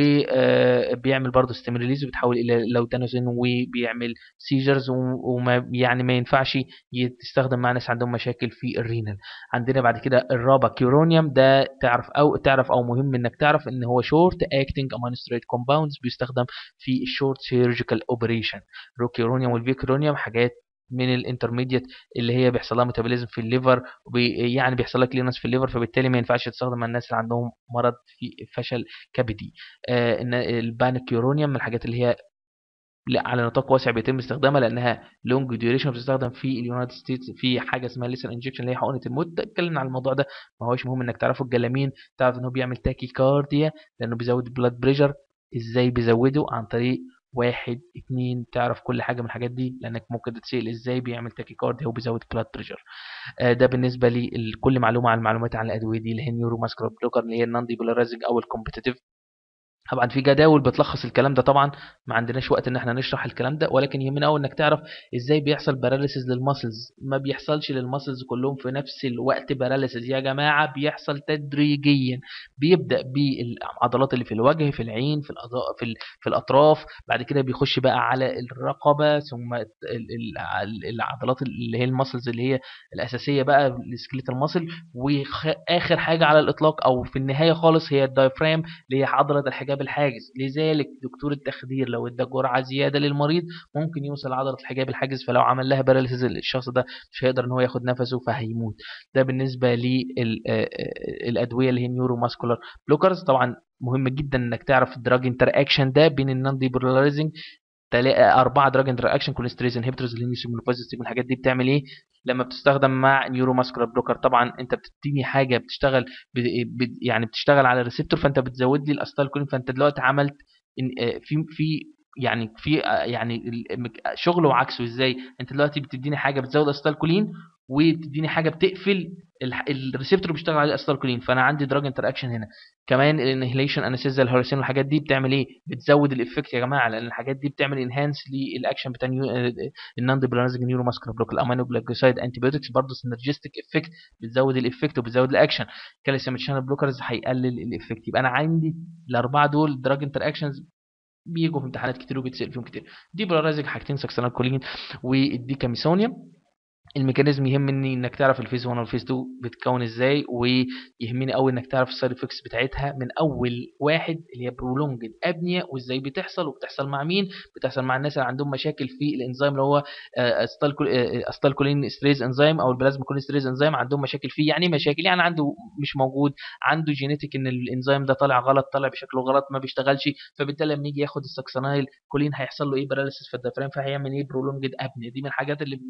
وبيعمل برضه ستيموليز وبتحول الى لودانوزين وبيعمل سيجرز وما يعني ما ينفعش يستخدم مع ناس عندهم مشاكل في الرينال عندنا بعد كده الرابع كيورونيوم ده تعرف او تعرف او مهم انك تعرف ان هو شورت اكتنج امونستريت كومباوندز بيستخدم في الشورت سيرجيكال اوبريشن الروكيورونيوم والفيكرونيوم حاجات من الانترميديت اللي هي بيحصل لها ميتابوليزم في الليفر وبي يعني بيحصل لها كليرنس في الليفر فبالتالي ما ينفعش تستخدم مع الناس اللي عندهم مرض في فشل كبدي آه ان البانكيورونيوم من الحاجات اللي هي لا على نطاق واسع بيتم استخدامها لانها لونج ديوريشن بتستخدم في اليونايتد ستيتس في حاجه اسمها ليسن انجكشن اللي هي حقنه الموت اتكلمنا عن الموضوع ده ما هوش مهم انك تعرفه الجلامين تعرف ان هو بيعمل تاكي كارديا لانه بيزود البلاد بريشر ازاي بيزوده عن طريق واحد اتنين تعرف كل حاجه من الحاجات دي لانك ممكن تتسال ازاي بيعمل تاكيكارديا وبيزود بلاد بريشر آه ده بالنسبه لي لكل معلومه عن المعلومات عن الادويه دي اللي هي النيورو ماسكولار بلوكر اللي هي النون ديبولاريزنج او الكومبتيتيف طبعا في جداول بتلخص الكلام ده طبعا ما عندناش وقت ان احنا نشرح الكلام ده ولكن يهمنا قوي انك تعرف ازاي بيحصل باراليسيس للماسلز ما بيحصلش للماسلز كلهم في نفس الوقت باراليسيس يا جماعه بيحصل تدريجيا بيبدا بالعضلات اللي في الوجه في العين في الأضاء في, ال... في الاطراف بعد كده بيخش بقى على الرقبه ثم العضلات اللي هي الماسلز اللي هي الاساسيه بقى السكليت الماسل واخر حاجه على الاطلاق او في النهايه خالص هي الدايفرام اللي هي عضله الحجاب الحاجز لذلك دكتور التخدير لو ادى جرعه زياده للمريض ممكن يوصل عضله الحجاب الحاجز فلو عمل لها باراليسيس الشخص ده مش هيقدر ان هو ياخد نفسه فهيموت ده بالنسبه للادويه اللي هي نيورو ماسكولار بلوكرز طبعا مهم جدا انك تعرف الدراج انتر اكشن ده بين النون ديبولاريزنج أربعة دراج انتر اكشن كوليستريز انهبيتورز اللي هي الحاجات دي بتعمل ايه؟ لما بتستخدم مع نيورو ماسكولار بلوكر طبعا انت بتديني حاجه بتشتغل ب... ب... يعني بتشتغل على الريسبتور فانت بتزود لي الاستالكولين فانت دلوقتي عملت في في يعني في يعني شغل وعكسه ازاي انت دلوقتي بتديني حاجه بتزود الاستالكولين وبتديني حاجه بتقفل الريسبتور بيشتغل عليه الاستالكولين فانا عندي دراج انتر اكشن هنا كمان الانهيليشن انستيزيا الهورسين والحاجات دي بتعمل ايه بتزود الافكت يا جماعه لان الحاجات دي بتعمل انهانس للاكشن بتاع النون ديبلانزنج نيورو ماسكولار بلوك الامينو جلايكوسايد انتي بيوتكس برضه سينرجستيك افكت بتزود الافكت وبتزود الاكشن كالسيوم شانل بلوكرز هيقلل الافكت يبقى انا عندي الاربعه دول دراج انتر اكشنز بيجوا في امتحانات كتير وبيتسال فيهم كتير دي بولاريزنج حاجتين سكسنال كولين والديكاميسونيوم الميكانيزم يهمني انك تعرف الفيز 1 والفيز 2 بتتكون ازاي ويهمني قوي انك تعرف السايد افكتس بتاعتها من اول واحد اللي هي برولونجد ابنيا وازاي بتحصل وبتحصل مع مين بتحصل مع الناس اللي عندهم مشاكل في الانزيم اللي هو استالكولين ستريز انزيم او البلازما كولين ستريز انزيم عندهم مشاكل فيه يعني مشاكل يعني عنده مش موجود عنده جينيتيك ان الانزيم ده طالع غلط طالع بشكله غلط ما بيشتغلش فبالتالي لما يجي ياخد السكسنايل كولين هيحصل له ايه باراليسيس في الدفران فهيعمل ايه برولونجد ابنيا دي من الحاجات اللي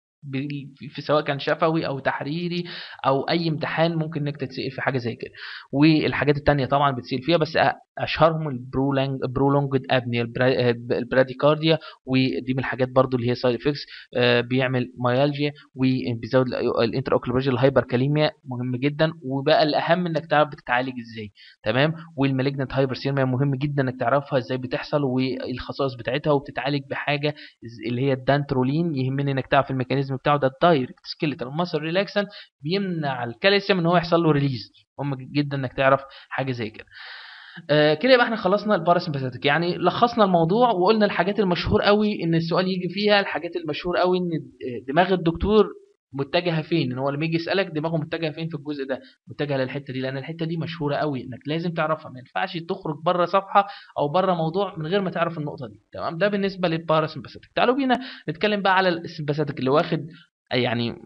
في سواء كان شفوي او تحريري او اي امتحان ممكن انك تتسال في حاجه زي كده والحاجات التانية طبعا بتسال فيها بس اشهرهم البرولونج برولونجد ابنيا البراديكارديا ودي من الحاجات برضو اللي هي سايد افكتس بيعمل مايالجيا وبيزود الانتر اوكلوبريجل الهايبركاليميا مهم جدا وبقى الاهم انك تعرف بتتعالج ازاي تمام والمالجنت هايبرسيرميا مهم جدا انك تعرفها ازاي بتحصل والخصائص بتاعتها وبتتعالج بحاجه اللي هي الدانترولين يهمني انك تعرف الميكانيزم بتاعه ده الدايركت سكيلتال ماسل ريلاكسن بيمنع الكالسيوم ان هو يحصل له ريليز مهم جدا انك تعرف حاجه زي كده آه كده يبقى احنا خلصنا الباراسمباثيك يعني لخصنا الموضوع وقلنا الحاجات المشهور قوي ان السؤال يجي فيها الحاجات المشهور قوي ان دماغ الدكتور متجهه فين ان هو لما يجي يسالك دماغه متجهه فين في الجزء ده متجهه للحته دي لان الحته دي مشهوره قوي انك لازم تعرفها ما ينفعش تخرج بره صفحه او بره موضوع من غير ما تعرف النقطه دي تمام ده بالنسبه للباراسمباثيك تعالوا بينا نتكلم بقى على السمباثيك اللي واخد يعني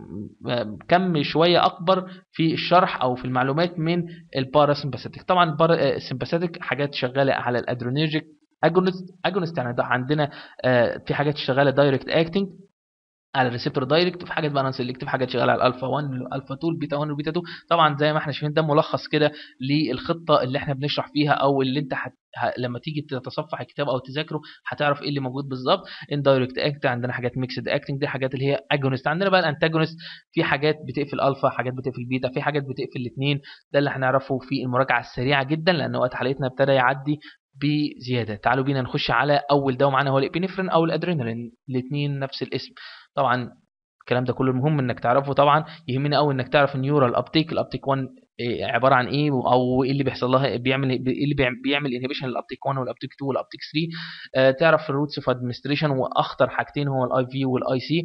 كم شويه اكبر في الشرح او في المعلومات من الباراسمباثيك طبعا السمباثيك حاجات شغاله على الادرينيرجيك اجونست اجونست يعني ده عندنا في حاجات شغاله دايركت اكتنج على الريسبتور دايركت وفي حاجات بقى نون سيلكتيف حاجات شغاله على الالفا 1 الالفا 2 البيتا 1 والبيتا 2 طبعا زي ما احنا شايفين ده ملخص كده للخطه اللي احنا بنشرح فيها او اللي انت حت... ه... لما تيجي تتصفح الكتاب او تذاكره هتعرف ايه اللي موجود بالظبط اندايركت اكت عندنا حاجات ميكسد اكتنج دي حاجات اللي هي اجونست عندنا بقى الانتاجونست في حاجات بتقفل الفا حاجات بتقفل بيتا في حاجات بتقفل الاثنين ده اللي هنعرفه في المراجعه السريعه جدا لان وقت حلقتنا ابتدى يعدي بزياده تعالوا بينا نخش على اول دواء معانا هو الابنفرين او الادرينالين الاثنين نفس الاسم طبعا الكلام ده كله المهم انك تعرفه طبعا يهمني قوي انك تعرف النيورال ابتيك الابتيك 1 إيه عباره عن ايه او ايه اللي بيحصل لها بيعمل ايه اللي بيعمل- بيعمل انهبيشن للابتيك 1 والابتيك 2 والابتيك 3 آه تعرف الروتس اوف ادمنستريشن واخطر حاجتين هو الاي في والاي سي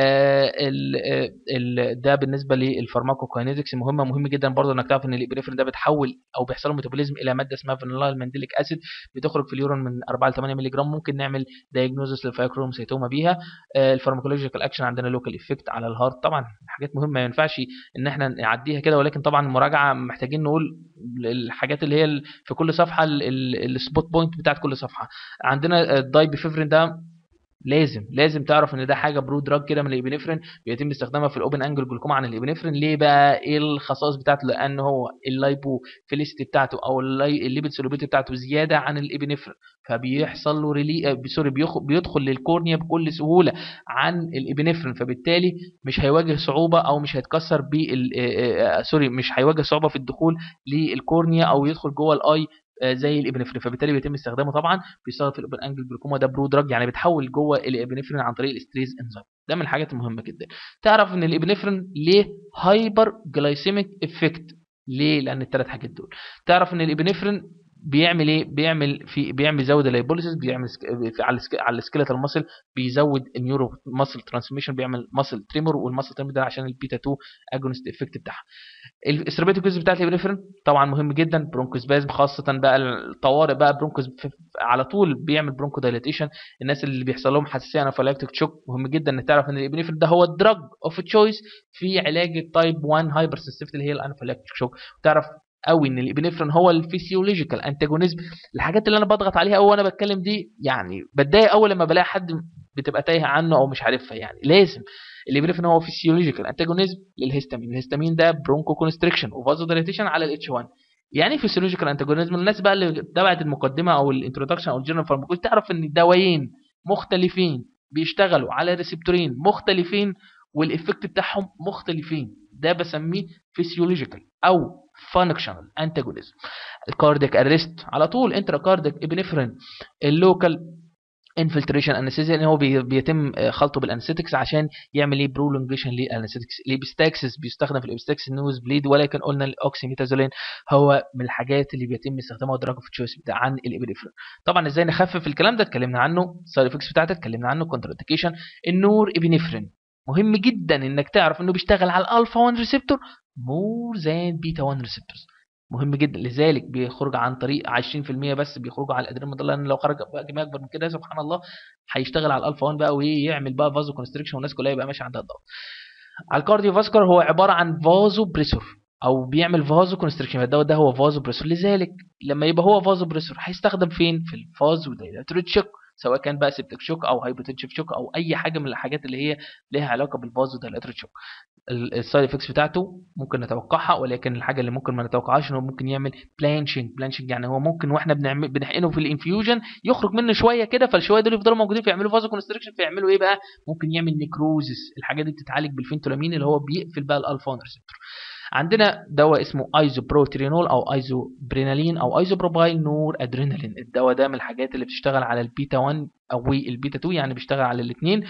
ده بالنسبه للفارماكوكاينيتكس مهمه مهم جدا برضه انك تعرف ان الابريفرين ده بتحول او بيحصل له ميتابوليزم الى ماده اسمها فانيلايل مانديليك اسيد بتخرج في اليورين من 4 ل 8 مللي جرام ممكن نعمل دايجنوزس للفايكروموسيتوما بيها آه الفارماكولوجيكال اكشن عندنا لوكال افكت على الهارت طبعا حاجات مهمه ما ينفعش ان احنا نعديها كده ولكن طبعا المراجعه محتاجين نقول الحاجات اللي هي ال- في كل صفحه السبوت بوينت بتاعت كل صفحه عندنا الدايبيفيفرين ده لازم لازم تعرف ان ده حاجه برو دراج كده من الابنفرين بيتم استخدامها في الاوبن انجل جلوكوما عن الابنفرين ليه بقى ايه الخصائص بتاعته لان هو اللايبوفيليستي بتاعته او اللاي- الليبيد سولوبيتي بتاعته زياده عن الابنفرين فبيحصل له ريلي آه، سوري بيخ- بيدخل للكورنيا بكل سهوله عن الابنفرين فبالتالي مش هيواجه صعوبه او مش هيتكسر بال آه، آه، آه، سوري مش هيواجه صعوبه في الدخول للكورنيا او يدخل جوه الاي آه، زي الابنفرين فبالتالي بيتم استخدامه طبعا بيستخدم في الاوبن انجل جلوكوما ده برو دراج يعني بتحول جوه الابنفرين عن طريق الاستريز انزيم ده من الحاجات المهمه جدا تعرف ان الابنفرين ليه هايبر جلايسيميك افكت ليه لان الثلاث حاجات دول تعرف ان الابنفرين بيعمل ايه بيعمل في بيعمل يزود اللايبوليسيس بيعمل سك- في على السك- على السكيلتال ماسل بيزود النيورو ماسل ترانسميشن بيعمل ماسل تريمور والماسل تريمور ده عشان البيتا 2 اجونست افكت بتاعها الثيرابيوتيك جزء بتاعت الابنفرين طبعا مهم جدا برونكوسبازم خاصه بقى الطوارئ بقى برونكوس على طول بيعمل برونكو دايليتيشن الناس اللي بيحصل لهم حساسيه انافيلاكتيك شوك مهم جدا انك تعرف ان الابنفرين ده هو الدراج اوف تشويس في علاج التايب 1 هايبر سنسيتيفيتي اللي هي الانافيلاكتيك شوك تعرف قوي ان الابنفرين هو الفسيولوجيكال انتاجونيزم الحاجات اللي انا بضغط عليها قوي وانا بتكلم دي يعني بتضايق اول لما بلاقي حد بتبقى تايهه عنه او مش عارفها يعني لازم الابنفرين هو فيسيولوجيكال انتاجونيزم للهستامين الهستامين ده برونكو كونستريكشن وفازو دايليتيشن على الاتش 1 يعني ايه فيسيولوجيكال انتاجونيزم الناس بقى اللي تبعت المقدمه او الانترودكشن او الجنرال فارماكولوجي تعرف ان دوايين مختلفين بيشتغلوا على ريسبتورين مختلفين والافكت بتاعهم مختلفين ده بسميه فيسيولوجيكال او فانكشنال انتاجونيزم الكاردياك اريست على طول انترا كاردياك ابنفرين اللوكال انفلتريشن انستيزيا ان هو بي- بيتم آه، خلطه بالانستيكس عشان يعمل ايه برولونجيشن للانستيكس الابستاكسس بيستخدم في الابستاكس نوز بليد ولكن قلنا الاوكسيميتازولين هو من الحاجات اللي بيتم استخدامها دراج اوف تشويس بتاع عن الابنفرين طبعا ازاي نخفف الكلام ده اتكلمنا عنه السايد افكتس بتاعته اتكلمنا عنه كونترانديكيشن النور ابنفرين مهم جدا انك تعرف انه بيشتغل على الالفا 1 ريسبتور مور ذان بيتا 1 ريسبتورز مهم جدا لذلك بيخرج عن طريق 20% بس بيخرجوا على الادرينال مضله لان لو خرج بقى كميه اكبر من كده سبحان الله هيشتغل على الالفا 1 بقى ويعمل بقى فازو كونستريكشن والناس كلها يبقى ماشيه عندها الضغط على الكارديو فاسكولار هو عباره عن فازو بريسور او بيعمل فازو كونستريكشن الدواء ده هو فازو بريسور لذلك لما يبقى هو فازو بريسور هيستخدم فين في الفازو دايلاتوريت شوك سواء كان بقى سيبتك شوك او هايبوتنشيف شوك او اي حاجه من الحاجات اللي هي لها علاقه بالفازو دايلاتوريت شوك السايد افكتس بتاعته ممكن نتوقعها ولكن الحاجه اللي ممكن ما نتوقعهاش انه ممكن يعمل بلانشنج بلانشنج يعني هو ممكن واحنا بنعمل بنحقنه في الانفيوجن يخرج منه شويه كده فالشويه دول يفضلوا موجودين فيعملوا فازو كونستريكشن فيعملوا ايه بقى ممكن يعمل نيكروزس الحاجات دي بتتعالج بالفينتولامين اللي هو بيقفل بقى الالفا 1 ريسبتور عندنا دواء اسمه ايزوبروترينول او ايزوبرينالين او ايزوبروبايل نور ادرينالين الدواء ده من الحاجات اللي بتشتغل على البيتا 1 او البيتا 2 يعني بيشتغل على الاثنين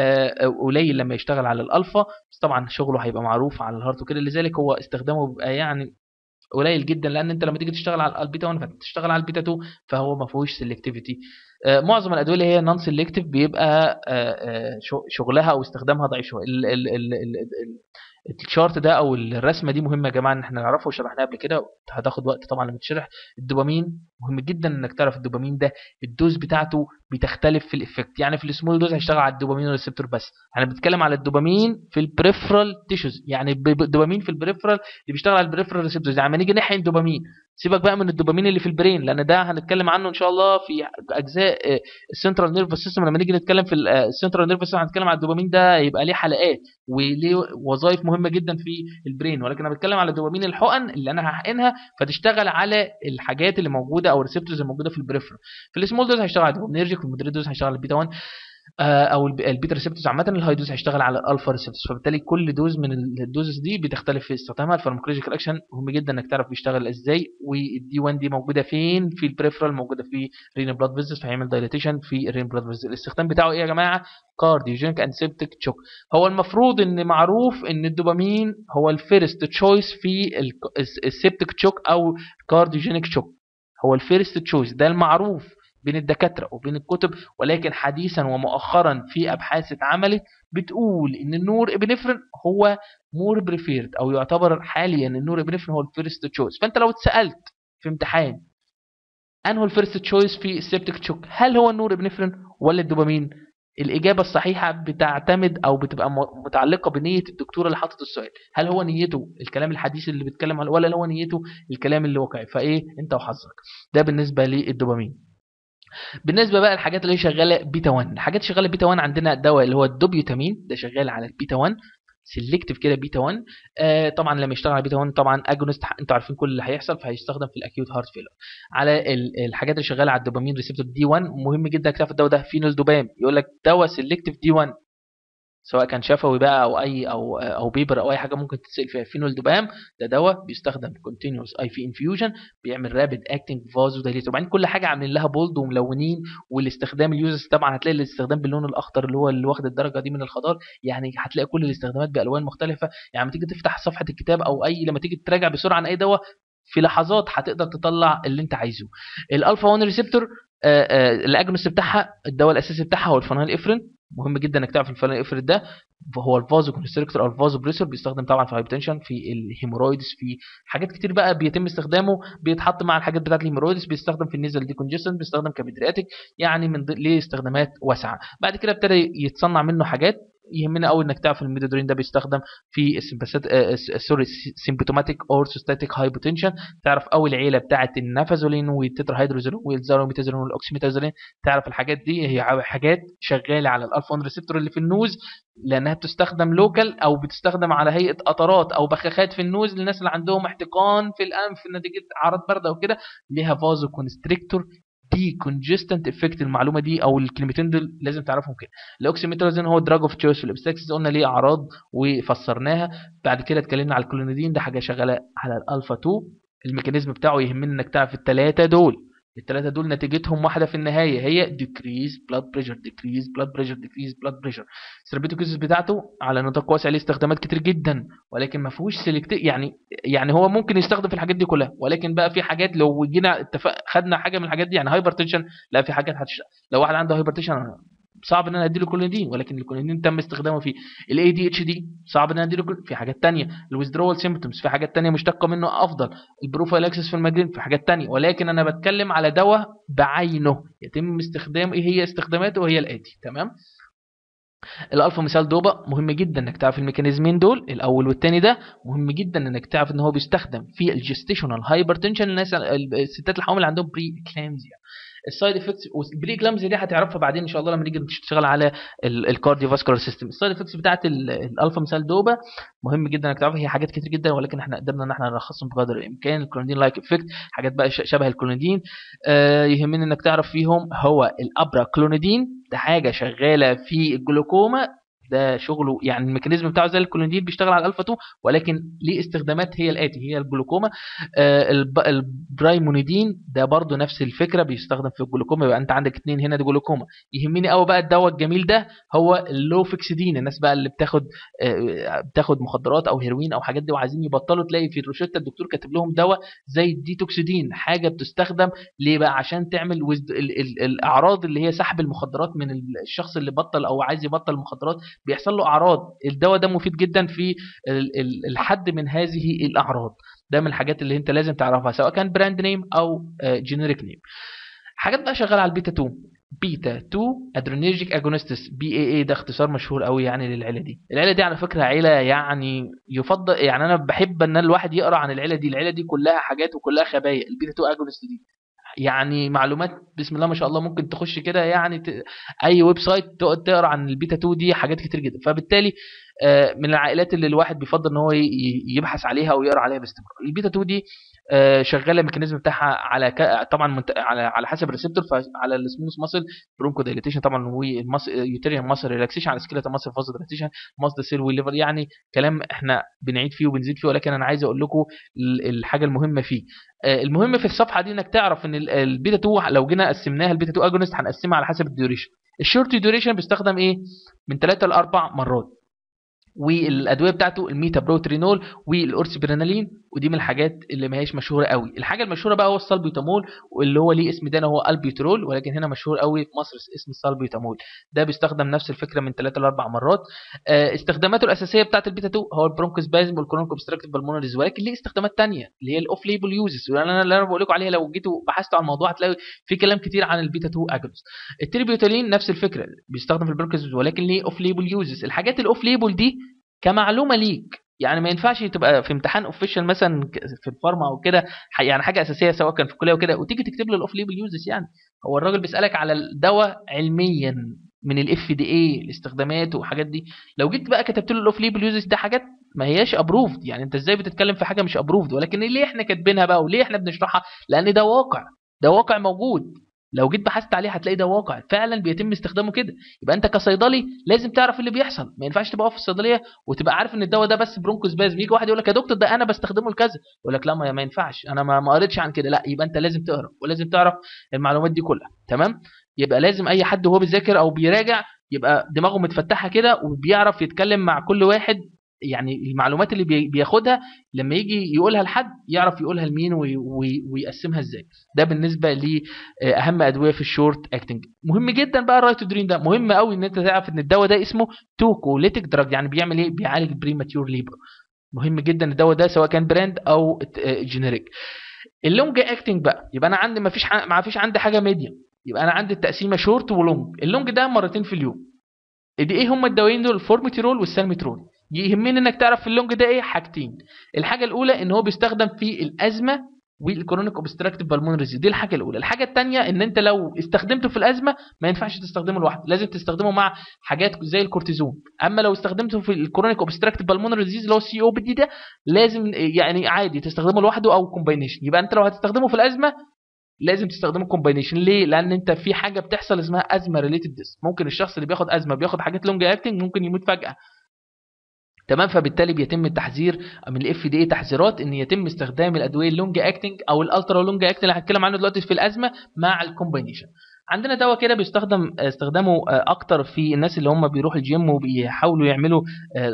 قليل لما يشتغل على الالفا بس طبعا شغله هيبقى معروف على الهارت وكده لذلك هو استخدامه بيبقى يعني قليل جدا لان انت لما تيجي تشتغل على البيتا 1 فتشتغل على البيتا 2 فهو ما فيهوش سيلكتيفيتي معظم الادويه اللي هي نون سيلكتيف بيبقى آه، آه، شو- شغلها او استخدامها ضعيف شويه ال- ال- ال- ال- ال- الشارت ده او الرسمه دي مهمه يا جماعه ان احنا نعرفها وشرحناها قبل كده هتاخد وقت طبعا لما تشرح الدوبامين مهم جدا انك تعرف الدوبامين ده الدوز بتاعته بتختلف في الافكت يعني في السمول دوز هيشتغل على الدوبامين ريسبتور بس احنا بنتكلم على الدوبامين في البريفرال تيشوز يعني ب- ب- الدوبامين في البريفرال اللي بيشتغل على البريفرال ريسبتورز يعني لما نيجي نحقن دوبامين سيبك بقى من الدوبامين اللي في البرين لان ده هنتكلم عنه ان شاء الله في اجزاء السنترال نيرفس سيستم لما نيجي نتكلم في السنترال نيرفس سيستم هنتكلم على الدوبامين ده يبقى ليه حلقات وليه وظائف مهمه جدا في البرين ولكن انا بتكلم على الدوبامين الحقن اللي انا هحقنها فتشتغل على الحاجات اللي موجوده او الريسبتورز الموجوده في البريفرال في السمول دوز هيشتغل على الدوبامينرجيك في المودريت دوز هيشتغل على البيتا 1 آه، او الب- البيتا ريسبتورز عامه الهاي دوز هيشتغل على الالفا ريسبتورز فبالتالي كل دوز من ال- الدوزز دي بتختلف في استخدامها الفارماكولوجيكال اكشن مهم جدا انك تعرف بيشتغل ازاي والدي 1 دي موجوده فين في البريفرال موجوده في رين بلاد فيزز فهيعمل دايليتيشن في الرين بلاد فيزز الاستخدام بتاعه ايه يا جماعه كارديوجينيك اند سيبتيك تشوك هو المفروض ان معروف ان الدوبامين هو الفيرست تشويس في السيبتيك تشوك او كارديوجينيك تشوك هو الفيرست تشويس ده المعروف بين الدكاتره وبين الكتب ولكن حديثا ومؤخرا في ابحاث اتعملت بتقول ان النور ابنفرين هو مور بريفيرد او يعتبر حاليا النور ابنفرين هو الفيرست تشويس فانت لو اتسالت في امتحان انه الفيرست تشويس في السيبتيك تشوك هل هو النور ابنفرين ولا الدوبامين الاجابه الصحيحه بتعتمد او بتبقى م- متعلقه بنيه الدكتور اللي حاطط السؤال هل هو نيته الكلام الحديث اللي بيتكلم عنه ولا هو نيته الكلام اللي واقعي فايه انت وحظك ده بالنسبه للدوبامين بالنسبه بقى للحاجات اللي هي شغاله بيتا 1 الحاجات شغاله بيتا 1 عندنا الدواء اللي هو الدوبيوتامين ده شغال على البيتا 1 سيلكتيف كده بيتا 1 آه طبعا لما يشتغل على بيتا 1 طبعا اجونست انتوا عارفين كل اللي هيحصل فهيستخدم في الاكيوت هارت فيلر على ال- الحاجات اللي شغاله على الدوبامين ريسبتور دي 1 مهم جدا تعرف الدواء ده فينول دوبام يقول لك دواء سيلكتيف دي 1 سواء كان شفوي بقى او اي او او بيبر او اي حاجه ممكن تتسال فيها فينول دوبام ده دواء بيستخدم كونتينوس اي في انفيوجن بيعمل رابid اكتنج فازو دايليتور وبعدين كل حاجه عاملين لها بولد وملونين والاستخدام اليوزرز طبعا هتلاقي الاستخدام باللون الاخضر اللي هو اللي واخد الدرجه دي من الخضار يعني هتلاقي كل الاستخدامات بالوان مختلفه يعني لما تيجي تفتح صفحه الكتاب او اي لما تيجي تراجع بسرعه عن اي دواء في لحظات هتقدر تطلع اللي انت عايزه الالفا 1 ريسبتور الاجنس بتاعها الدواء الاساسي بتاعها هو الفانيل افرين مهم جدا انك تعرف الفانيل افرين ده هو الفازو كونستريكتور او الفازو بريسور بيستخدم طبعا في الهايبرتنشن في الهيمورويدز في حاجات كتير بقى بيتم استخدامه بيتحط مع الحاجات بتاعت الهيمورويدز بيستخدم في النيزل ديكونجستنت بيستخدم كبدرياتيك يعني من ض- ليه استخدامات واسعه بعد كده ابتدى يتصنع منه حاجات يهمنا قوي انك تعرف الميدودرين ده بيستخدم في السمباثيك سوري سيمبتوماتيك اورثوستاتيك هايبوتنشن تعرف قوي العيله بتاعه النافازولين والتتراهيدروزولين والزاروميتازولين والاوكسيميتازولين تعرف الحاجات دي هي حاجات شغاله على الالفا 1 ريسبتور اللي في النوز لانها بتستخدم لوكال او بتستخدم على هيئه قطرات او بخاخات في النوز للناس اللي عندهم احتقان في الانف نتيجه اعراض برد او كده ليها فازو كونستريكتور دي كونجستنت افكت المعلومه دي او الكلمتين دول لازم تعرفهم كده الاوكسيميتازولين هو دراج اوف تشويس في الابستكسس قلنا ليه اعراض وفسرناها بعد كده اتكلمنا على الكلونيدين ده حاجه شغاله على الالفا 2 الميكانيزم بتاعه يهمنا انك تعرف الثلاثه دول الثلاثه دول نتيجتهم واحده في النهايه هي ديكريز بلاد بريشر ديكريز بلاد بريشر ديكريز بلاد بريشر الثيرابيوتيك بتاعته على نطاق واسع ليه استخدامات كتير جدا ولكن ما فيهوش سيلكت يعني يعني هو ممكن يستخدم في الحاجات دي كلها ولكن بقى في حاجات لو جينا اتفق خدنا حاجه من الحاجات دي يعني هايبر تنشن لا في حاجات هتشتغل لو واحد عنده هايبر تنشن صعب ان انا اديله كلونيدين ولكن الكلونيدين تم استخدامه فيه الاي دي اتش دي صعب ان انا اديله كل- في حاجات تانية الويزدرول سيمبتومز في حاجات تانية مشتقه منه افضل البروفايلاكسس في المجرين في حاجات تانية ولكن انا بتكلم على دواء بعينه يتم استخدامه ايه هي استخداماته وهي الاتي تمام الالفا مثال دوبا مهم جدا انك تعرف الميكانيزمين دول الاول والثاني ده مهم جدا انك تعرف ان هو بيستخدم في الجستيشنال هايبرتنشن الناس الستات الحوامل اللي عندهم بري اكلامزيا السايد افكتس والبري اكلامزيا دي هتعرفها بعدين ان شاء الله لما نيجي نشتغل على الكارديو فاسكولار سيستم السايد افكتس بتاعت ال- الالفا مثال دوبا مهم جدا انك تعرفها هي حاجات كتير جدا ولكن احنا قدرنا ان احنا نلخصهم بقدر الامكان الكلونيدين لايك افكت حاجات بقى ش- شبه الكلونيدين آه يهمني انك تعرف فيهم هو الابرا كلونيدين ده حاجه شغاله في الجلوكوما ده شغله يعني الميكانيزم بتاعه زي الكلونيدين بيشتغل على الالفا 2 ولكن ليه استخدامات هي الاتي هي الجلوكوما آه الب- البرايمونيدين ده برضو نفس الفكره بيستخدم في الجلوكوما يبقى انت عندك اتنين هنا دي جلوكوما يهمني قوي بقى الدواء الجميل ده هو اللوفكسيدين الناس بقى اللي بتاخد آه، بتاخد مخدرات او هيروين او حاجات دي وعايزين يبطلوا تلاقي في الروشته الدكتور كاتب لهم دواء زي الديتوكسيدين حاجه بتستخدم ليه بقى عشان تعمل وزد ال ال الاعراض اللي هي سحب المخدرات من ال- الشخص اللي بطل او عايز يبطل مخدرات بيحصل له اعراض الدواء ده مفيد جدا في ال- ال- الحد من هذه الاعراض ده من الحاجات اللي انت لازم تعرفها سواء كان براند نيم او جينيريك نيم حاجات بقى شغاله على البيتا 2 بيتا 2 ادرينيرجيك اجونستس بي اي اي ده اختصار مشهور قوي يعني للعيله دي العيله دي على فكره عيله يعني يفضل يعني انا بحب ان الواحد يقرا عن العيله دي العيله دي كلها حاجات وكلها خبايا البيتا 2 اجونست دي يعني معلومات بسم الله ما شاء الله ممكن تخش كده يعني ت... اي ويب سايت تقعد تقرا عن البيتا 2 دي حاجات كتير جدا فبالتالي آه، من العائلات اللي الواحد بيفضل ان هو ي- ي- يبحث عليها او يقرا عليها باستمرار البيتا 2 دي آه، شغاله الميكانيزم بتاعها على ك... طبعا منت... على على حسب الريسبتور فعلى السموث ماسل برونكو دايليتيشن طبعا والمس يوتيريان ماسل ريلاكسيشن على سكيلتا ماسل فازو دايليتيشن ماسل سيل والليفر يعني كلام احنا بنعيد فيه وبنزيد فيه ولكن انا عايز اقول لكم ال- الحاجه المهمه فيه آه، المهم في الصفحه دي انك تعرف ان ال- البيتا 2 لو جينا قسمناها البيتا 2 اجونست هنقسمها على حسب الديوريشن الشورت ديوريشن بيستخدم ايه من 3 ل 4 مرات والادويه بتاعته الميتا بروترينول والاورسبرينالين ودي من الحاجات اللي ما هيش مشهوره قوي الحاجه المشهوره بقى هو السالبيوتامول واللي هو ليه اسم تاني هو البيوترول ولكن هنا مشهور قوي في مصر اسم السالبيوتامول ده بيستخدم نفس الفكره من 3 ل 4 مرات آه، استخداماته الاساسيه بتاعت البيتا 2 هو البرونكوسبازم والكرونيك اوبستراكتيف بالمونريز ولكن ليه استخدامات تانية اللي هي الاوف ليبل يوزز وانا اللي انا بقول لكم عليها لو جيتوا بحثتوا عن الموضوع هتلاقوا في كلام كتير عن البيتا 2 اجونست التريبيوتالين نفس الفكره بيستخدم في البرونكوسبازم ولكن ليه اوف ليبل يوزز الحاجات الاوف ليبل دي كمعلومه ليك يعني ما ينفعش تبقى في امتحان اوفيشال مثلا ك- في الفارما او كده ح- يعني حاجه اساسيه سواء كان في الكليه وكده وتيجي تكتب له الاوف ليبل يوزز يعني هو الراجل بيسالك على الدواء علميا من الاف دي اي الاستخدامات والحاجات دي لو جيت بقى كتبت له الاوف ليبل يوزز ده حاجات ما هياش ابروفد يعني انت ازاي بتتكلم في حاجه مش ابروفد ولكن ليه احنا كاتبينها بقى وليه احنا بنشرحها لان ده واقع ده واقع موجود لو جيت بحثت عليه هتلاقي ده واقع فعلا بيتم استخدامه كده يبقى انت كصيدلي لازم تعرف اللي بيحصل ما ينفعش تبقى واقف في الصيدليه وتبقى عارف ان الدواء ده بس برونكوسبازم يجي واحد يقول لك يا دكتور ده انا بستخدمه لكذا يقول لك لا ما, ما ينفعش انا ما ما قريتش عن كده لا يبقى انت لازم تقرا ولازم تعرف المعلومات دي كلها تمام يبقى لازم اي حد وهو بيذاكر او بيراجع يبقى دماغه متفتحه كده وبيعرف يتكلم مع كل واحد يعني المعلومات اللي بي- بياخدها لما يجي يقولها لحد يعرف يقولها لمين وي- وي- ويقسمها ازاي ده بالنسبه لاهم ادويه في الشورت اكتنج مهم جدا بقى الرايتودرين ده مهم قوي ان انت تعرف ان الدواء ده اسمه توكوليتيك دراج يعني بيعمل ايه بيعالج بريماتيور ليبر مهم جدا الدواء ده سواء كان براند او جينيريك اللونج اكتنج بقى يبقى انا عندي ما فيش ما فيش عندي حاجه ميديوم يبقى انا عندي التقسيمه شورت ولونج اللونج ده مرتين في اليوم دي ايه هم الدوايين دول الفورميترول والسالميترول يهمني انك تعرف في اللونج ده ايه حاجتين الحاجه الاولى ان هو بيستخدم في الازمه والكرونيك اوبستراكتيف بالمونريزي دي الحاجه الاولى الحاجه الثانيه ان انت لو استخدمته في الازمه ما ينفعش تستخدمه لوحده لازم تستخدمه مع حاجات زي الكورتيزون اما لو استخدمته في الكرونيك اوبستراكتيف بالمونريزي اللي هو السي او بي دي ده لازم يعني عادي تستخدمه لوحده او كومباينيشن يبقى انت لو هتستخدمه في الازمه لازم تستخدمه كومباينيشن ليه لان انت في حاجه بتحصل اسمها ازمه ريليتد ديس ممكن الشخص اللي بياخد ازمه بياخد حاجات لونج اكتنج ممكن يموت فجاه تمام فبالتالي بيتم التحذير من الاف دي اي تحذيرات ان يتم استخدام الادويه اللونج اكتنج او الالترا لونج اكتنج اللي هنتكلم عنه دلوقتي في الازمه مع الكومباينيشن عندنا دواء كده بيستخدم استخدامه آه، اكتر في الناس اللي هم بيروحوا الجيم وبيحاولوا يعملوا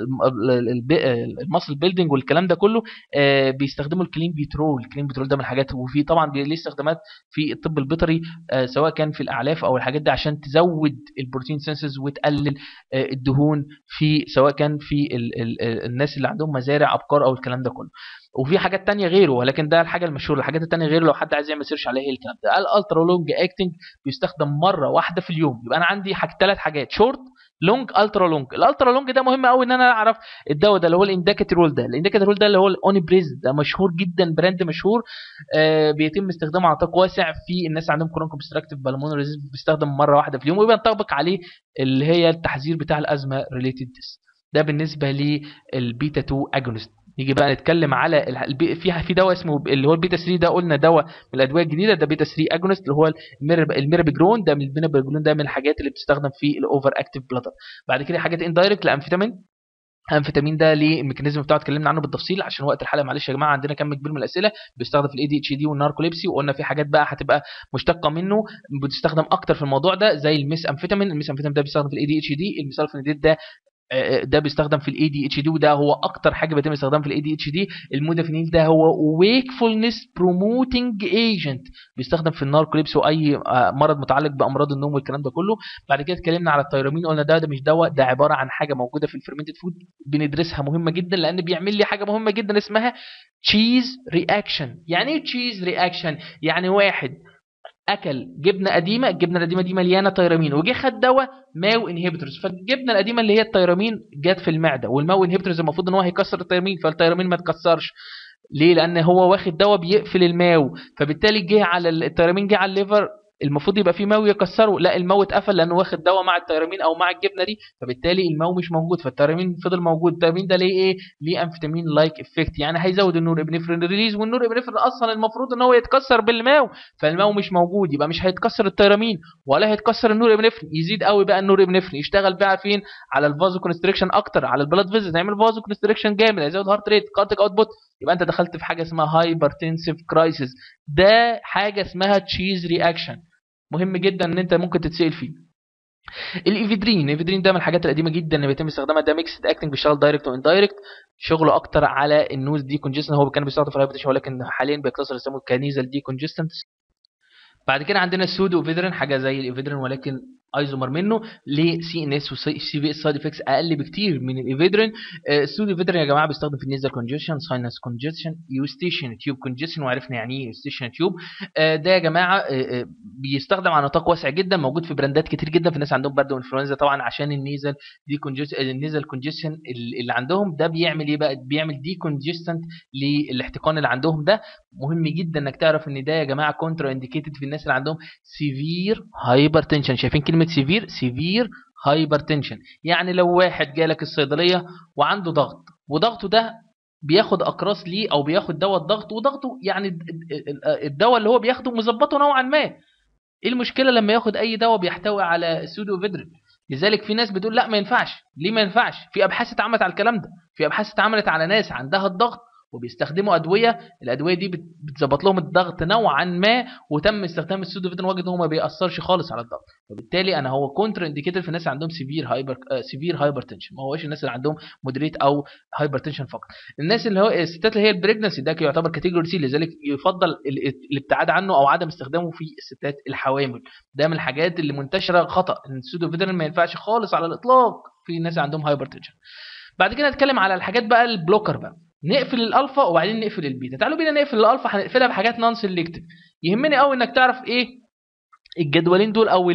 الماسل بيلدينج والكلام ده كله آه، بيستخدموا الكلين بيترول الكلين بيترول ده من الحاجات وفي طبعا بي- ليه استخدامات في الطب البيطري آه، سواء كان في الاعلاف او الحاجات دي عشان تزود البروتين سنسز وتقلل آه، الدهون في سواء كان في ال ال ال الناس اللي عندهم مزارع ابقار او الكلام ده كله وفي حاجات تانية غيره ولكن ده الحاجه المشهوره الحاجات التانية غيره لو حد عايز يعمل سيرش عليها ايه الكلام ده الالترا لونج اكتنج بيستخدم مره واحده في اليوم يبقى انا عندي حاجه ثلاث حاجات شورت لونج الترا لونج الالترا لونج ده مهم قوي ان انا اعرف الدواء ده اللي هو الانديكاترول ده الانديكاترول ده اللي هو الاوني بريز ده مشهور جدا براند مشهور آه بيتم استخدامه على نطاق واسع في الناس عندهم كرونيك اوبستراكتيف بالمونري بيستخدم مره واحده في اليوم ويبقى ينطبق عليه اللي هي التحذير بتاع الازمه ريليتد ديس ده بالنسبه للبيتا 2 اجونست نيجي بقى نتكلم على ال- البي- فيها في دواء اسمه ب- اللي هو البيتا 3 ده قلنا دواء من الادويه الجديده ده بيتا 3 اجونست اللي هو الميرب الميربجرون ده من الميربجرون ده من الحاجات اللي بتستخدم في الاوفر اكتيف بلاتر بعد كده حاجات اندايركت لامفيتامين الامفيتامين ده ليه الميكانيزم بتاعه اتكلمنا عنه بالتفصيل عشان وقت الحلقه معلش يا جماعه عندنا كم كبير من الاسئله بيستخدم في الاي دي اتش دي والناركوليبسي وقلنا في حاجات بقى هتبقى مشتقه منه بتستخدم اكتر في الموضوع ده زي الميس امفيتامين الميس امفيتامين ده بيستخدم في الاي دي اتش دي الميسالفينيديت ده آه، ده بيستخدم في الاي دي اتش دي وده هو اكتر حاجه بيتم استخدامها في الاي دي اتش دي المودافينيل ده هو wakefulness promoting agent بيستخدم في الناركوليبس واي آه، مرض متعلق بامراض النوم والكلام ده كله بعد كده اتكلمنا على التيرامين قلنا ده ده مش دواء ده عباره عن حاجه موجوده في الفيرمنتد فود بندرسها مهمه جدا لان بيعمل لي حاجه مهمه جدا اسمها تشيز رياكشن يعني ايه تشيز رياكشن يعني واحد اكل جبنه قديمه الجبنه القديمه دي مليانه تيرامين وجه خد دواء ماو انهبيتورز فالجبنه القديمه اللي هي التيرامين جت في المعده والماو انهبيتورز المفروض ان هو هيكسر التيرامين فالتيرامين ما تكسرش ليه لان هو واخد دواء بيقفل الماو فبالتالي جه على ال- التيرامين جه على الليفر المفروض يبقى فيه ماوي يكسره لا الماوي اتقفل لانه واخد دواء مع التيرامين او مع الجبنه دي فبالتالي الماوي مش موجود فالتيرامين فضل موجود التيرامين ده ليه ايه ليه امفيتامين لايك افكت يعني هيزود النور ابنفرين ريليز والنور ابنفرين اصلا المفروض ان هو يتكسر بالماو فالماو مش موجود يبقى مش هيتكسر التيرامين ولا هيتكسر النور ابنفرين يزيد قوي بقى النور ابنفرين يشتغل بقى فين على الفازو كونستريكشن اكتر على البلاد فيزيت هيعمل فازو كونستريكشن جامد هيزود هارت ريت كارتيك اوتبوت يبقى انت دخلت في حاجه اسمها هايبرتنسيف كرايسيس ده حاجه اسمها تشيز رياكشن مهم جدا ان انت ممكن تتسال فيه الايفيدرين الايفيدرين ده من الحاجات القديمه جدا اللي بيتم استخدامها ده ميكس اكتنج بيشتغل دايركت واندايركت شغله اكتر على النوز دي كونجستن هو كان بيستخدم في الهايبرتنشن ولكن حاليا بيقتصر يسموه كانيزال دي كونجستنت بعد كده عندنا السودو ايفيدرين حاجه زي الايفيدرين ولكن ايزومر منه ليه سي ان اس وسي في اس سايد افكتس اقل بكتير من الايفيدرين السودو ايفيدرين يا جماعه بيستخدم في النيزل كونجيشن ساينس كونجيشن يوستيشن تيوب كونجيشن وعرفنا يعني ايه يوستيشن تيوب ده يا جماعه بيستخدم على نطاق واسع جدا موجود في براندات كتير جدا في الناس عندهم برد وانفلونزا طبعا عشان النيزل دي كونجيشن النيزل كونجيشن اللي عندهم ده بيعمل ايه بقى بيعمل دي كونجيستنت للاحتقان اللي عندهم ده مهم جدا انك تعرف ان ده يا جماعه كونترا انديكيتد في الناس اللي عندهم سيفير هايبرتنشن شايفين كلمه سيفير سيفير هايبرتنشن يعني لو واحد جالك الصيدليه وعنده ضغط وضغطه ده بياخد اقراص ليه او بياخد دواء الضغط وضغطه يعني الدواء اللي هو بياخده مظبطه نوعا ما ايه المشكله لما ياخد اي دواء بيحتوي على سودوفيدرين لذلك في ناس بتقول لا ما ينفعش ليه ما ينفعش في ابحاث اتعملت على الكلام ده في ابحاث اتعملت على ناس عندها الضغط وبيستخدموا ادويه الادويه دي بتظبط لهم الضغط نوعا ما وتم استخدام السودوفيدين وجد ان هو ما بيأثرش خالص على الضغط وبالتالي انا هو كونتر انديكيتور في الناس اللي عندهم سيفير هايبر سيفير هايبرتنشن ما هوش الناس اللي عندهم مودريت او هايبرتنشن فقط الناس اللي هو الستات اللي هي البريجنسي ده يعتبر كاتيجوري سي لذلك يفضل الابتعاد عنه او عدم استخدامه في الستات الحوامل ده من الحاجات اللي منتشره خطا ان السودوفيدين ما ينفعش خالص على الاطلاق في الناس اللي عندهم هايبرتنشن بعد كده نتكلم على الحاجات بقى البلوكر بقى نقفل الالفا وبعدين نقفل البيتا تعالوا بينا نقفل الالفا هنقفلها بحاجات نون سيلكتيف يهمني قوي انك تعرف ايه الجدولين دول او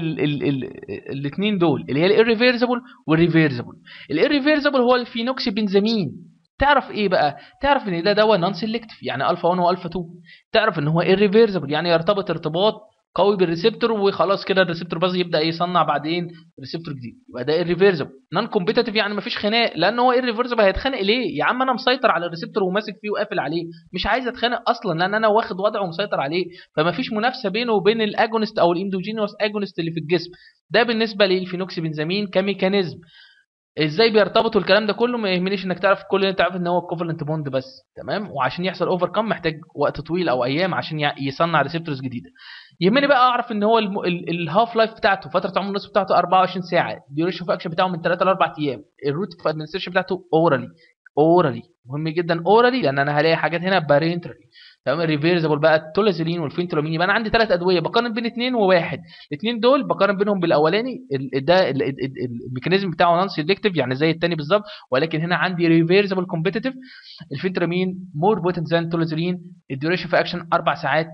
الاثنين دول اللي هي الirreversible والريفيرسبل الirreversible هو الفينوكسي بنزامين تعرف ايه بقى تعرف ان ده دواء نون سيلكتيف يعني الفا 1 والفا 2 تعرف ان هو irreversible يعني يرتبط ارتباط قوي بالريسبتور وخلاص كده الريسبتور باظ يبدا يصنع بعدين ريسبتور جديد يبقى ده irreversible نون كومبيتيتيف يعني مفيش خناق لان هو irreversible هيتخانق ليه يا عم انا مسيطر على الريسبتور وماسك فيه وقافل عليه مش عايز اتخانق اصلا لان انا واخد وضعه ومسيطر عليه فمفيش منافسه بينه وبين الاجونست او الاندوجينوس اجونست اللي في الجسم ده بالنسبه للفينوكسي بنزامين كميكانيزم ازاي بيرتبطوا الكلام ده كله ما يهمنيش انك تعرف كل اللي انت عارف ان هو كوفلنت بوند بس تمام وعشان يحصل اوفر كم محتاج وقت طويل او ايام عشان يصنع ريسبتورز جديده يهمني بقى اعرف ان هو الهاف لايف بتاعته فتره عمر النصف بتاعته 24 ساعه الديوريشن اوف اكشن بتاعه من 3 ل 4 ايام الروت اوف ادمنستريشن بتاعته اورالي اورالي مهم جدا اورالي لان انا هلاقي حاجات هنا بارنترالي تمام الريفيرسبل بقى التولازيلين والفينتولامين يبقى انا عندي ثلاث ادويه بقارن بين اثنين وواحد الاثنين دول بقارن بينهم بالاولاني ده الميكانيزم بتاعه نون سيلكتيف يعني زي الثاني بالظبط ولكن هنا عندي ريفيرسبل كومبيتيتيف الفينتولامين مور بوتنت ذان تولازيلين الديوريشن في اكشن اربع ساعات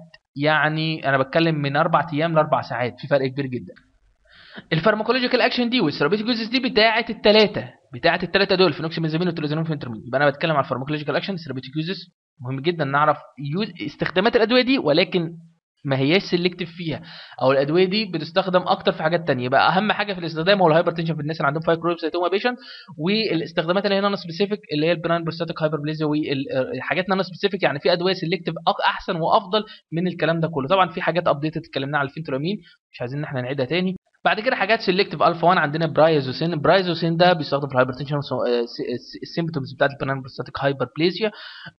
يعني انا بتكلم من اربع ايام لاربع ساعات في فرق كبير جدا الفارماكولوجيكال اكشن دي والثيرابيوتيك يوزز دي بتاعه الثلاثه بتاعه الثلاثه دول فينوكسيبنزامين والتولازينون فينترمين يبقى انا بتكلم على الفارماكولوجيكال اكشن الثيرابيوتيك يوزز مهم جدا نعرف استخدامات الادويه دي ولكن ما هياش سيلكتيف فيها او الادويه دي بتستخدم اكتر في حاجات تانية بقى اهم حاجه في الاستخدام هو الهايبرتنشن في الناس اللي عندهم فايبروبسيتوما بيشن والاستخدامات اللي هي نون سبيسيفيك اللي هي البران بروستاتيك هايبربليزيا والحاجات نون سبيسيفيك يعني في ادويه سيلكتيف احسن وافضل من الكلام ده كله طبعا في حاجات ابديتد اتكلمنا على الفينترامين مش عايزين ان احنا نعيدها تاني بعد كده حاجات سيلكتيف الفا 1 عندنا برايزوسين برايزوسين ده بيستخدم في الهايبرتنشن السيمبتومز بتاعت البنان بروستاتيك هايبربليزيا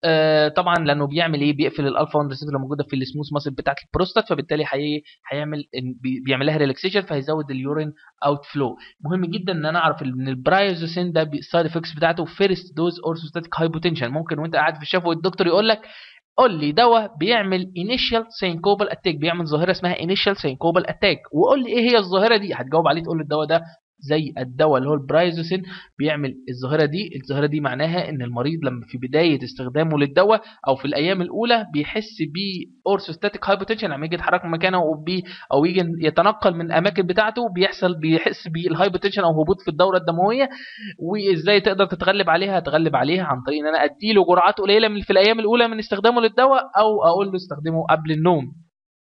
طبعا لانه بيعمل ايه بيقفل الالفا 1 ريسبتور اللي موجوده في السموث ماسل بتاعت البروستات فبالتالي هي هيعمل بيعمل لها ريلاكسيشن فهيزود اليورين اوت فلو مهم جدا ان انا اعرف ان البرايزوسين ده السايد افكتس بتاعته فيرست دوز اورثوستاتيك هايبوتنشن ممكن وانت قاعد في الشفوي الدكتور يقول لك قول لي دواء بيعمل initial syncopal attack بيعمل ظاهره اسمها initial syncopal attack وقول لي ايه هي الظاهره دي هتجاوب عليه تقول له الدواء ده زي الدواء اللي هو البرايزوسين بيعمل الظاهره دي الظاهره دي معناها ان المريض لما في بدايه استخدامه للدواء او في الايام الاولى بيحس باورثوستاتيك هايبوتنشن لما يجي يتحرك من مكانه او بي او يجي يتنقل من الاماكن بتاعته بيحصل بيحس بالهايبوتنشن او هبوط في الدوره الدمويه وازاي تقدر تتغلب عليها تغلب عليها عن طريق ان انا اديله جرعات قليله من في الايام الاولى من استخدامه للدواء او اقول له استخدمه قبل النوم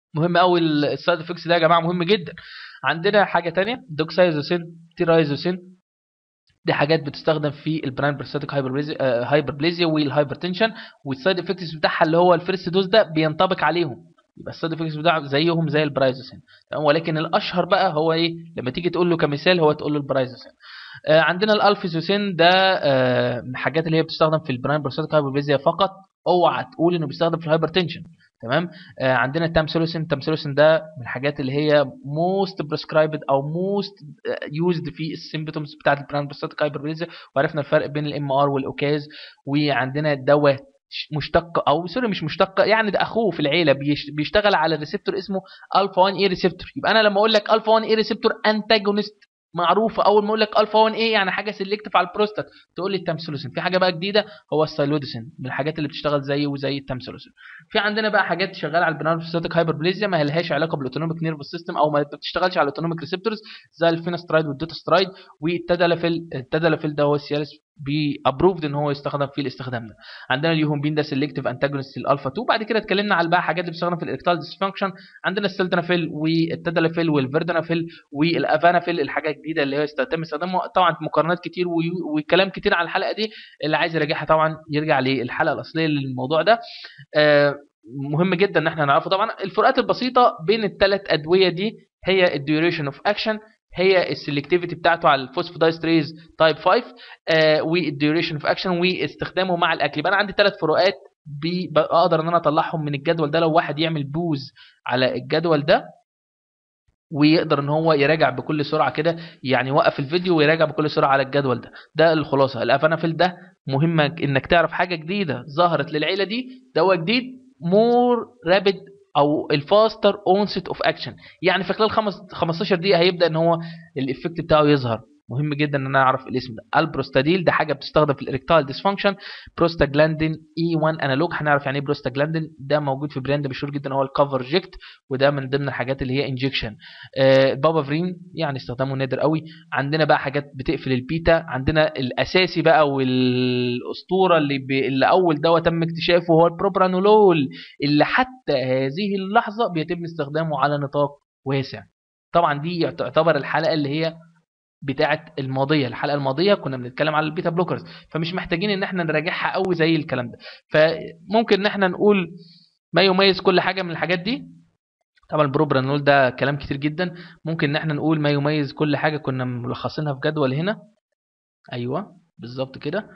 مهم قوي السايد افكتس ده يا جماعه مهم جدا عندنا حاجه تانية دوكسايزوسين تيرايزوسين دي حاجات بتستخدم في البراين برستاتيك هايبربليزيا والهايبرتنشن والسايد افكتس بتاعها اللي هو الفيرست دوز ده بينطبق عليهم يبقى السايد افكتس بتاعه زيهم زي البرايزوسين تمام ولكن الاشهر بقى هو ايه لما تيجي تقول له كمثال هو تقول له البرايزوسين آه عندنا الالفيزوسين ده آه من الحاجات اللي هي بتستخدم في البراين برستاتيك هايبربليزيا فقط اوعى تقول انه بيستخدم في الهايبرتنشن تمام آه عندنا التامسيلوسين التامسيلوسين ده من الحاجات اللي هي موست بريسكرايبد او موست يوزد في السيمبتومز بتاعت البراين برستاتيك هايبربليزيا وعرفنا الفرق بين الام ار والاوكاز وعندنا دواء مشتق او سوري مش مشتق يعني ده اخوه في العيله بيشتغل على ريسبتور اسمه الفا 1 اي ريسبتور يبقى انا لما اقول لك الفا 1 اي ريسبتور انتاجونست معروفه اول ما اقول لك الفا 1 ايه يعني حاجه سيلكتيف على البروستات تقول لي التامسيلوسين في حاجه بقى جديده هو السايلوديسين من الحاجات اللي بتشتغل زيه وزي التامسيلوسين في عندنا بقى حاجات شغاله على البنارفستاتيك هايبربليزيا ما لهاش علاقه بالاوتونوميك نيرف سيستم او ما بتشتغلش على الاوتونوميك ريسبتورز زي الفينسترايد والدوتسترايد والتدلافيل التدلافيل ده هو السيالس بي ابروفد ان هو يستخدم في الاستخدام ده عندنا اليوهومبين ده سيلكتيف انتاجونست الالفا 2 بعد كده اتكلمنا على بقى حاجات اللي بتستخدم في الاركتال ديسفانكشن عندنا السلدنافيل والتدلافيل والفيردنافيل والافانافيل الحاجه الجديده اللي هي تم استخدامها طبعا مقارنات كتير وكلام كتير على الحلقه دي اللي عايز يراجعها طبعا يرجع للحلقه الاصليه للموضوع ده آه مهم جدا ان احنا نعرفه طبعا الفروقات البسيطه بين الثلاث ادويه دي هي الديوريشن اوف اكشن هي السلكتيفيتي بتاعته على الفوسفودايستريز تايب 5 آه والديوريشن اوف اكشن واستخدامه مع الاكل يبقى انا عندي ثلاث فروقات اقدر ان انا اطلعهم من الجدول ده لو واحد يعمل بوز على الجدول ده ويقدر ان هو يراجع بكل سرعه كده يعني يوقف الفيديو ويراجع بكل سرعه على الجدول ده ده الخلاصه الافانافيل ده مهمه انك تعرف حاجه جديده ظهرت للعيله دي دواء جديد مور رابيد او الفاستر اونست اوف اكشن يعني في خلال 15 دقيقه هيبدا ان هو الايفكت بتاعه يظهر مهم جدا ان انا اعرف الاسم ده البروستاديل ده حاجه بتستخدم في الاريكتال ديسفانكشن بروستاجلاندين اي 1 انالوج هنعرف يعني ايه بروستاجلاندين ده موجود في براند مشهور جدا هو الكفر جيكت وده من ضمن الحاجات اللي هي انجكشن آه بابافرين يعني استخدامه نادر قوي عندنا بقى حاجات بتقفل البيتا عندنا الاساسي بقى والاسطوره اللي ب... اللي اول دواء تم اكتشافه هو البروبرانولول اللي حتى هذه اللحظه بيتم استخدامه على نطاق واسع طبعا دي تعتبر الحلقه اللي هي بتاعه الماضيه الحلقه الماضيه كنا بنتكلم على البيتا بلوكرز فمش محتاجين ان احنا نراجعها قوي زي الكلام ده فممكن ان احنا نقول ما يميز كل حاجه من الحاجات دي طبعا البروبرانول ده كلام كتير جدا ممكن ان احنا نقول ما يميز كل حاجه كنا ملخصينها في جدول هنا ايوه بالظبط كده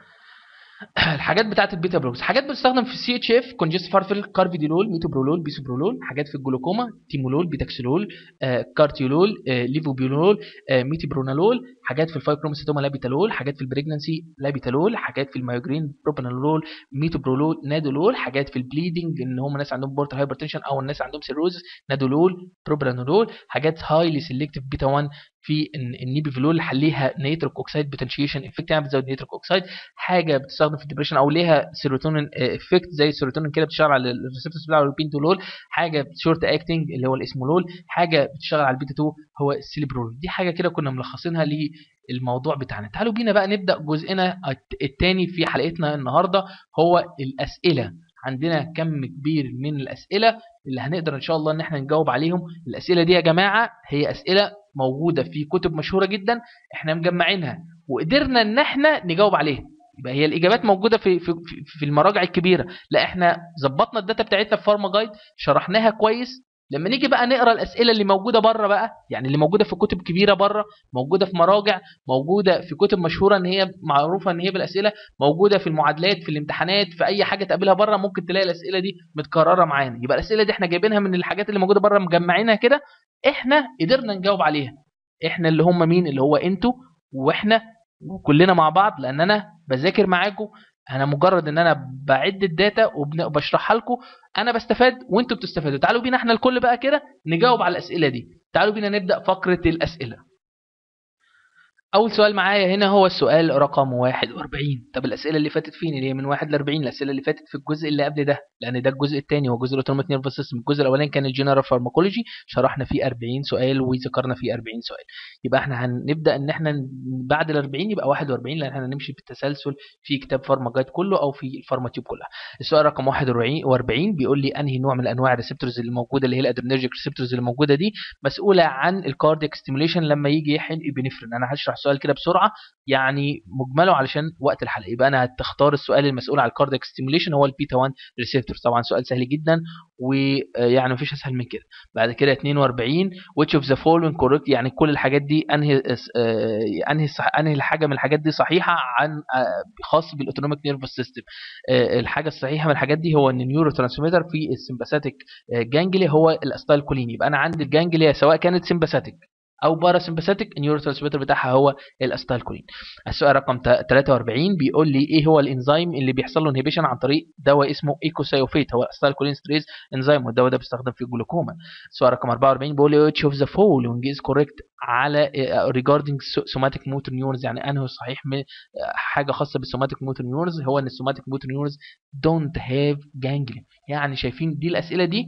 الحاجات بتاعت البيتا بلوكس حاجات بتستخدم في السي اتش اف كونجست فارفل كارفيديلول ميتوبرولول بيسوبرولول حاجات في الجلوكوما تيمولول بيتاكسولول آه كارتيولول آه ليفوبيولول آه ميتيبرونالول حاجات في الفايبروميسيتوما لابيتالول حاجات في البريجنسي لابيتالول حاجات في المايوجرين بروبانالول ميتوبرولول نادولول حاجات في البليدنج ان هم ناس عندهم بورتال هايبرتنشن او الناس عندهم سيروزس نادولول بروبرانولول حاجات هايلي سيلكتيف بيتا 1 في النيبيفلول ليها نيتروك اوكسيد بوتنشيشن افكت يعني بتزود نيتروك اوكسيد حاجه بتستخدم في الدبريشن او ليها سيروتونين افكت زي السيروتونين كده بتشتغل على الريسبتورز بتاع البينتولول حاجه شورت اكتنج اللي هو الاسمولول حاجه بتشتغل على البيتا 2 هو السيليبرول دي حاجه كده كنا ملخصينها للموضوع بتاعنا تعالوا بينا بقى نبدا جزئنا الثاني في حلقتنا النهارده هو الاسئله عندنا كم كبير من الاسئله اللي هنقدر ان شاء الله ان احنا نجاوب عليهم الاسئله دي يا جماعه هي اسئله موجوده في كتب مشهوره جدا احنا مجمعينها وقدرنا ان احنا نجاوب عليها يبقى هي الاجابات موجوده في في في المراجع الكبيره لا احنا ظبطنا الداتا بتاعتنا في فارما جايد شرحناها كويس لما نيجي بقى نقرا الاسئله اللي موجوده بره بقى يعني اللي موجوده في كتب كبيره بره موجوده في مراجع موجوده في كتب مشهوره ان هي معروفه ان هي بالاسئله موجوده في المعادلات في الامتحانات في اي حاجه تقابلها بره ممكن تلاقي الاسئله دي متكرره معانا يبقى الاسئله دي احنا جايبينها من الحاجات اللي موجوده بره مجمعينها كده احنا قدرنا نجاوب عليها احنا اللي هم مين اللي هو انتوا واحنا وكلنا مع بعض لان انا بذاكر معاكم انا مجرد ان انا بعد الداتا وبشرحها لكم انا بستفاد وانتوا بتستفادوا تعالوا بينا احنا الكل بقى كده نجاوب على الاسئله دي تعالوا بينا نبدا فقره الاسئله اول سؤال معايا هنا هو السؤال رقم 41 طب الاسئله اللي فاتت فين اللي هي من 1 ل 40 الاسئله اللي فاتت في الجزء اللي قبل ده لان ده الجزء الثاني هو جزء الاوتوميك نيرفس سيستم الجزء الاولاني كان الجنرال فارماكولوجي شرحنا فيه 40 سؤال وذكرنا فيه 40 سؤال يبقى احنا هنبدا ان احنا بعد ال 40 يبقى 41 لان احنا هنمشي بالتسلسل في كتاب فارما جايد كله او في الفارماتيوب كلها السؤال رقم 41 بيقول لي انهي نوع من انواع الريسبتورز اللي موجوده اللي هي الادرينرجيك ريسبتورز اللي موجوده دي مسؤوله عن الكاردياك ستيموليشن لما يجي يحقن ابنفرين انا هشرح السؤال كده بسرعه يعني مجمله علشان وقت الحلقه يبقى انا هتختار السؤال المسؤول عن الكاردياك ستيموليشن هو البيتا 1 ريسبتور طبعا سؤال سهل جدا ويعني مفيش اسهل من كده بعد كده 42 which of the following correct يعني كل الحاجات دي انهي انهي صح انهي الحاجه من الحاجات دي صحيحه عن خاص بالاوتونوميك نيرفس سيستم الحاجه الصحيحه من الحاجات دي هو ان النيورو ترانسميتر في السمباثيك جانجلي هو الاستايل كولين يبقى انا عندي الجانجليا سواء كانت سمباثيك او باراسمباثيك النيورو ترانسميتر بتاعها هو الاستايلكولين السؤال رقم 43 بيقول لي ايه هو الانزيم اللي بيحصل له انهبيشن عن طريق دواء اسمه ايكوسايوفيت هو الاستايلكولين ستريز انزيم والدواء ده بيستخدم في الجلوكوما السؤال رقم 44 بيقول لي which of the following is correct على regarding somatic motor neurons يعني انه صحيح حاجه خاصه بالسوماتيك موتور نيورز هو ان السوماتيك موتور نيورز don't have ganglion يعني شايفين دي الاسئله دي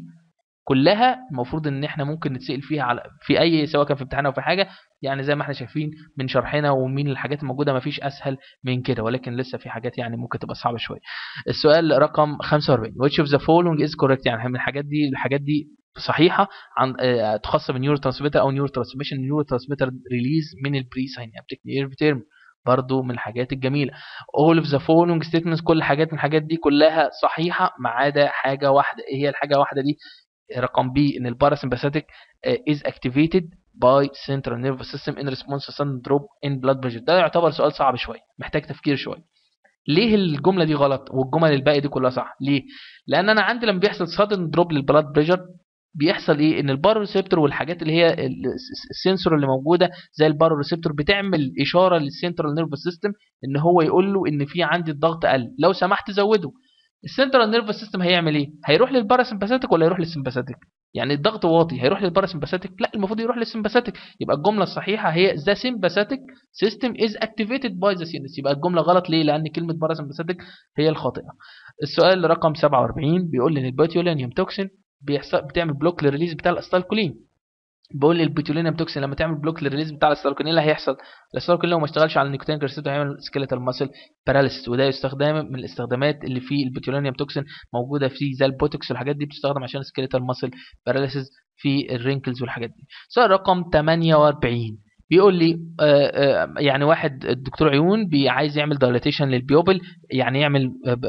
كلها المفروض ان احنا ممكن نتسال فيها على في اي سواء كان في امتحان او في حاجه يعني زي ما احنا شايفين من شرحنا ومن الحاجات الموجوده ما فيش اسهل من كده ولكن لسه في حاجات يعني ممكن تبقى صعبه شويه السؤال رقم 45 which of the following is correct يعني من الحاجات دي الحاجات دي صحيحه عن خاصه بالنيورو ترانسميتر او نيورو ترانسميشن نيورو ترانسميتر ريليز من البري ساينابتيك نيرف تيرم برضو من الحاجات الجميلة all of the following statements كل حاجات من الحاجات دي كلها صحيحة ما عدا حاجة واحدة ايه هي الحاجة واحدة دي رقم بي ان الباراسمباثيك is activated by central nervous system in response to sudden drop in blood pressure ده يعتبر سؤال صعب شويه محتاج تفكير شويه ليه الجمله دي غلط والجمل الباقي دي كلها صح ليه لان انا عندي لما بيحصل sudden drop للبلاد بريشر بيحصل ايه ان البارو ريسبتور والحاجات اللي هي السنسور اللي موجوده زي البارو ريسبتور بتعمل اشاره للسنترال نيرفس سيستم ان هو يقول له ان في عندي الضغط قل لو سمحت زوده السنترال نيرفس سيستم هيعمل ايه هيروح للباراسمباثيك ولا يروح للسمباثيك يعني الضغط واطي هيروح للباراسمباثيك لا المفروض يروح للسمباثيك يبقى الجمله الصحيحه هي ذا sympathetic system is activated by the sinus يبقى الجمله غلط ليه لان كلمه باراسمباثيك هي الخاطئه السؤال رقم 47 بيقول لي ان البوتيولينيوم توكسين بيحصل بتعمل بلوك للريليز بتاع الاستالكولين بقول لي البوتيولينيوم توكسين لما تعمل بلوك للريليز بتاع الاستالكولين اللي هيحصل الاستالكولين لو ما اشتغلش على النيكوتين كريستيتو هيعمل سكيلتال ماسل باراليسيس وده يستخدم من الاستخدامات اللي في البوتيولينيوم توكسين موجوده في زي البوتوكس والحاجات دي بتستخدم عشان سكيلتال ماسل باراليسيس في الرينكلز والحاجات دي سؤال رقم 48 بيقول لي آآ آآ يعني واحد الدكتور عيون عايز يعمل دايليتيشن للبيوبل يعني يعمل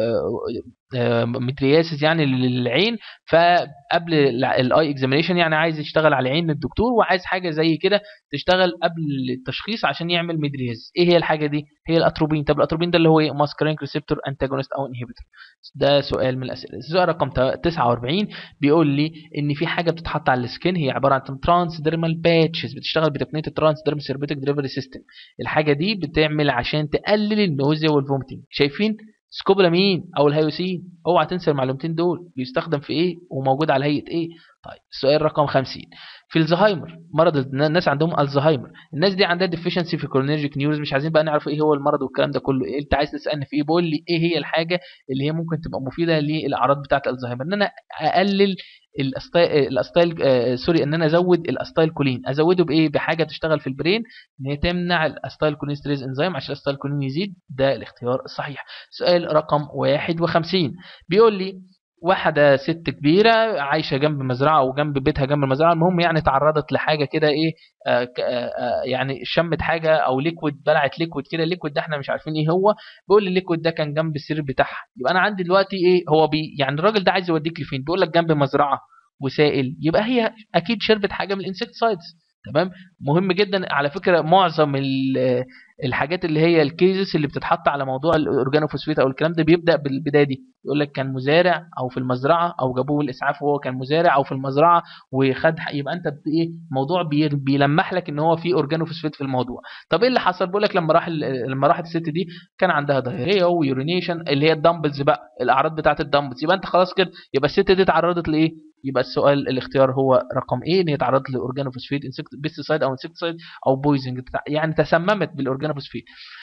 مترياسس يعني للعين فقبل الاي اكزامينيشن يعني عايز يشتغل على عين الدكتور وعايز حاجه زي كده تشتغل قبل التشخيص عشان يعمل ميدرياز ايه هي الحاجه دي هي الاتروبين طب الاتروبين ده اللي هو ايه ماسكرينك ريسبتور انتاجونست او انهبيتور ده سؤال من الاسئله السؤال رقم 49 بيقول لي ان في حاجه بتتحط على السكين هي عباره عن ترانس ديرمال باتشز بتشتغل بتقنيه الترانس ديرمال سيربيتك ديليفري سيستم الحاجه دي بتعمل عشان تقلل النوزيا والفومتنج شايفين سكوبلامين او الهيوسين اوعى تنسى المعلومتين دول بيستخدم في ايه وموجود على هيئه ايه طيب السؤال رقم 50 في الزهايمر مرض الناس عندهم الزهايمر الناس دي عندها ديفيشنسي في كورنيرجيك نيورز مش عايزين بقى نعرف ايه هو المرض والكلام ده كله إيه انت عايز تسالني في ايه بقول لي ايه هي الحاجه اللي هي ممكن تبقى مفيده للاعراض بتاعه الزهايمر ان انا اقلل الاستايل الاستايل آه سوري ان انا ازود الاستايل كولين ازوده بايه بحاجه تشتغل في البرين ان هي تمنع الاستايل كولين ستريز انزيم عشان الاستايل كولين يزيد ده الاختيار الصحيح سؤال رقم 51 بيقول لي واحده ست كبيره عايشه جنب مزرعه او جنب بيتها جنب المزرعه المهم يعني تعرضت لحاجه كده ايه آه آه يعني شمت حاجه او ليكويد بلعت ليكويد كده الليكويد ده احنا مش عارفين ايه هو بيقول لي الليكويد ده كان جنب السرير بتاعها يبقى انا عندي دلوقتي ايه هو بي يعني الراجل ده عايز يوديك لفين بيقول لك جنب مزرعه وسائل يبقى هي اكيد شربت حاجه من الانسكتسايدز تمام مهم جدا على فكره معظم الحاجات اللي هي الكيزز اللي بتتحط على موضوع الاورجانوفوسفيت او الكلام ده بيبدا بالبدايه دي يقول لك كان مزارع او في المزرعه او جابوه الاسعاف وهو كان مزارع او في المزرعه وخد يبقى انت بت- ايه موضوع بي- بيلمح لك ان هو في اورجانوفوسفيت في الموضوع طب ايه اللي حصل بيقول لك لما راح ال- لما راحت الست دي كان عندها دايريا ويورينيشن اللي هي الدمبلز بقى الاعراض بتاعه الدمبلز يبقى انت خلاص كده يبقى الست دي اتعرضت لايه يبقى السؤال الاختيار هو رقم ايه ان هي اتعرضت لاورجانوفوسفيت بيستيسايد او انسكتسايد او بويزنج يعني تسممت بالاورجانوفوسفيت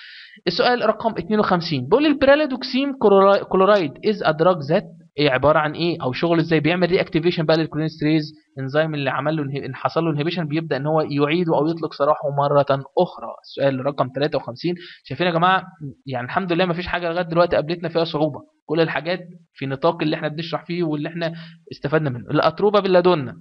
السؤال رقم 52 بيقول البراليدوكسين كلورايد از ا دراج ذات ايه عباره عن ايه او شغل ازاي بيعمل ري اكتيفيشن بقى للكولينستريز انزيم اللي عمل له انه حصل له انهبيشن بيبدا ان هو يعيد او يطلق سراحه مره اخرى السؤال رقم 53 شايفين يا جماعه يعني الحمد لله ما فيش حاجه لغايه دلوقتي قابلتنا فيها صعوبه كل الحاجات في نطاق اللي احنا بنشرح فيه واللي احنا استفدنا منه الاتروبه باللادونا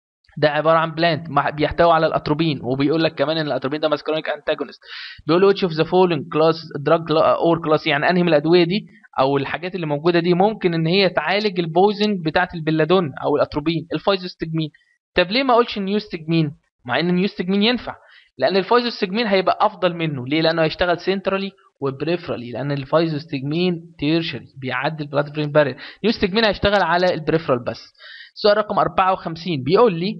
ده عباره عن بلانت بيحتوي على الاتروبين وبيقول لك كمان ان الاتروبين ده ماسكرونيك انتاجونست بيقول which of the following class drug or class يعني انهي من الادويه دي او الحاجات اللي موجوده دي ممكن ان هي تعالج البويزنج بتاعه البلادون او الاتروبين الفايزوستجمين طب ليه ما اقولش النيوستجمين مع ان النيوستجمين ينفع لان الفايزوستجمين هيبقى افضل منه ليه لانه هيشتغل سنترالي وبريفرالي لان الفايزوستجمين تيرشري بيعدي البلاد برين بارير نيوستجمين هيشتغل على البريفرال بس سؤال رقم 54 بيقول لي